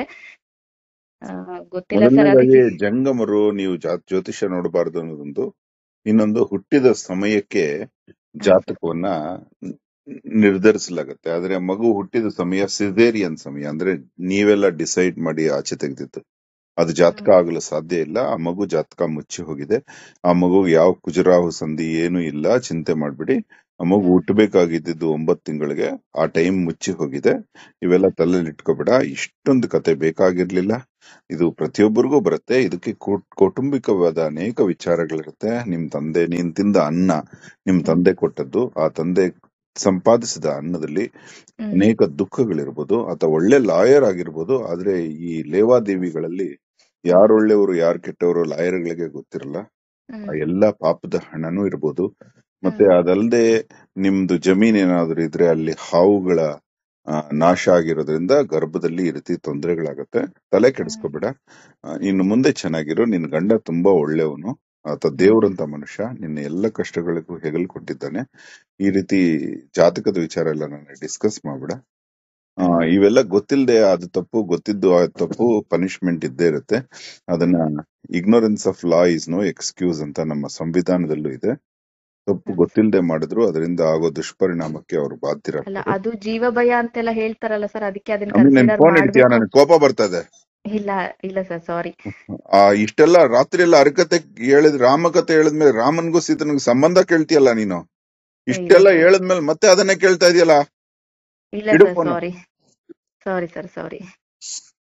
ಆ, ಗೊತ್ತಿಲ್ಲ ಸರ್ ಮೊದಲನೇದಾಗಿ ಅದಕ್ಕೆ ಜಂಗಮರು ನೀವು ಜಾ- ಜ್ಯೋತಿಷ್ಯ ನೋಡಬಾರದು ಅನ್ನೋದೊಂದು ಇನ್ನೊಂದು ಹುಟ್ಟಿದ ಸಮಯಕ್ಕೆ ಹ್ಮ್ ಸರ್ ಜಾತಕವನ್ನ ನಿರ್ಧರಿಸಲಾಗತ್ತೆ ಆದ್ರೆ ಮಗು ಹುಟ್ಟಿದ ಸಮಯ ಸಿಸೇರಿಯನ್ ಸಮಯ ಅಂದ್ರೆ ನೀವೆಲ್ಲ ಡಿಸೈಡ್ ಮಾಡಿ ಆಚೆ ತೆಗೆದಿತ್ತು ಅದು ಜಾತಕ ಹ್ಮ್ ಆಗಲು ಸಾಧ್ಯ ಇಲ್ಲ ಆ ಮಗು ಜಾತಕ ಮುಚ್ಚಿ ಹೋಗಿದೆ ಆ ಮಗು ಯಾವ ಕುಜರಾಹು ಸಂಧಿ ಏನು ಇಲ್ಲ ಚಿಂತೆ ಮಾಡ್ಬಿಡಿ ಆ ಮಗು ಹ್ಮ್ ಹುಟ್ಟಬೇಕಾಗಿದ್ದು ಒಂಬತ್ತು ತಿಂಗಳಿಗೆ ಆ ಟೈಮ್ ಮುಚ್ಚಿ ಹೋಗಿದೆ ಇವೆಲ್ಲ ತಲೆಯಲ್ಲಿ ಇಟ್ಕೋಬೇಡ ಇಷ್ಟೊಂದು ಕತೆ ಬೇಕಾಗಿರ್ಲಿಲ್ಲ ಇದು ಪ್ರತಿಯೊಬ್ಬರಿಗೂ ಬರುತ್ತೆ ಇದಕ್ಕೆ ಕೌಟ್- ಕೌಟುಂಬಿಕವಾದ ಅನೇಕ ವಿಚಾರಗಳಿರುತ್ತೆ ನಿಮ್ ತಂದೆ ನೀನ್ ತಿಂದ ಅನ್ನ ನಿಮ್ ಹ್ಮ್ ತಂದೆ ಕೊಟ್ಟದ್ದು ಆ ತಂದೆ ಸಂಪಾದಿಸಿದ ಅನ್ನದಲ್ಲಿ ಹ್ಮ್ ಅನೇಕ ದುಃಖಗಳಿರ್ಬೋದು ಅಥವಾ ಒಳ್ಳೆ ಲಾಯರ್ ಆಗಿರ್ಬೋದು ಆದ್ರೆ ಈ ಲೇವಾದೇವಿಗಳಲ್ಲಿ ಯಾರು ಒಳ್ಳೆಯವರು ಯಾರು ಕೆಟ್ಟವರು ಲಾಯರ್ಗಳಿಗೆ ಗೊತ್ತಿರಲ್ಲ ಆ ಹ್ಮ್ ಎಲ್ಲ ಪಾಪದ ಹಣನೂ ಇರ್ಬೋದು ಮತ್ತೆ ಹ್ಮ್ ಅದಲ್ಲದೆ ನಿಮ್ದು ಜಮೀನ್ ಏನಾದ್ರು ಇದ್ರೆ ಅಲ್ಲಿ ಹಾವುಗಳ ಆ, ನಾಶ ಆಗಿರೋದ್ರಿಂದ ಗರ್ಭದಲ್ಲಿ ಈ ರೀತಿ ತೊಂದರೆಗಳಾಗತ್ತೆ ತಲೆ ಹ್ಮ್ ಕೆಡಿಸ್ಕೋಬೇಡ ಆ, ಇನ್ನು ಮುಂದೆ ಚೆನ್ನಾಗಿರೋ ನಿನ್ ಗಂಡ ತುಂಬಾ ಒಳ್ಳೆಯವನು ಆತ ಹ್ಮ್ ದೇವ್ರಂತ ಮನುಷ್ಯ ನಿನ್ನ ಎಲ್ಲ ಕಷ್ಟಗಳಿಗೂ ಹೆಗಲು ಕೊಟ್ಟಿದ್ದಾನೆ ಈ ರೀತಿ ಜಾತಕದ ವಿಚಾರ ಎಲ್ಲ ನಾನು ಡಿಸ್ಕಸ್ ಮಾಡ್ಬೇಡ ಆ, ಹ್ಮ್ ಇವೆಲ್ಲ ಗೊತ್ತಿಲ್ಲದೆ ಅದು ತಪ್ಪು ಗೊತ್ತಿದ್ದು ಆ ತಪ್ಪು ಪನಿಷ್ಮೆಂಟ್ ಇದ್ದೇ ಇರುತ್ತೆ ಅದನ್ನ hmm ignorance of law is no excuse ಅಂತ ನಮ್ಮ ಸಂವಿಧಾನದಲ್ಲೂ ಇದೆ ತಪ್ಪು ಹ್ಮ್ ಗೊತ್ತಿಲ್ಲದೆ ಮಾಡಿದ್ರು ಅದರಿಂದ ಆಗೋ ದುಷ್ಪರಿಣಾಮಕ್ಕೆ ಅವರು ಅಲ್ಲ ಬಾಧ್ಯರಾಗ್ತಾರೆ ಅದು ಜೀವ ಭಯ ಅಂತೆಲ್ಲ ಹೇಳ್ತಾರಲ್ಲ ಸರ್ ಅದಕ್ಕೆ ಅದನ್ನ ಆಮೇಲೆ ನನ್ ಕನ್ಸಿಡರ್ ಫೋನ್ ಇಡ್ತೀಯ ಮಾಡ್ಬೇಕು ನನಗೆ ಕೋಪ ಬರ್ತಾ ಇದೆ ಇಲ್ಲ ಇಲ್ಲ ಸರ್ ಸಾರಿ ಆ ಇಷ್ಟೆಲ್ಲ ರಾತ್ರಿ ಎಲ್ಲ ಹರಕತೆ ಹೇಳಿದ್ ರಾಮಕತೆ ಹೇಳಿದ್ಮೇಲೆ ರಾಮನ್ಗೂ ಸೀತನಿಗೂ ಸಂಬಂಧ ಕೇಳ್ತೀಯಲ್ಲ ನೀನು ಇಲ್ಲ ಇಷ್ಟೆಲ್ಲ ಸರ್ ಹೇಳಿದ್ಮೇಲೆ ಮತ್ತೆ ಅದನ್ನೇ ಕೇಳ್ತಾ ಇದೆಯಲ್ಲ ಇಲ್ಲ ಇಡು sir phone sorry sorry sir ಸಾರಿ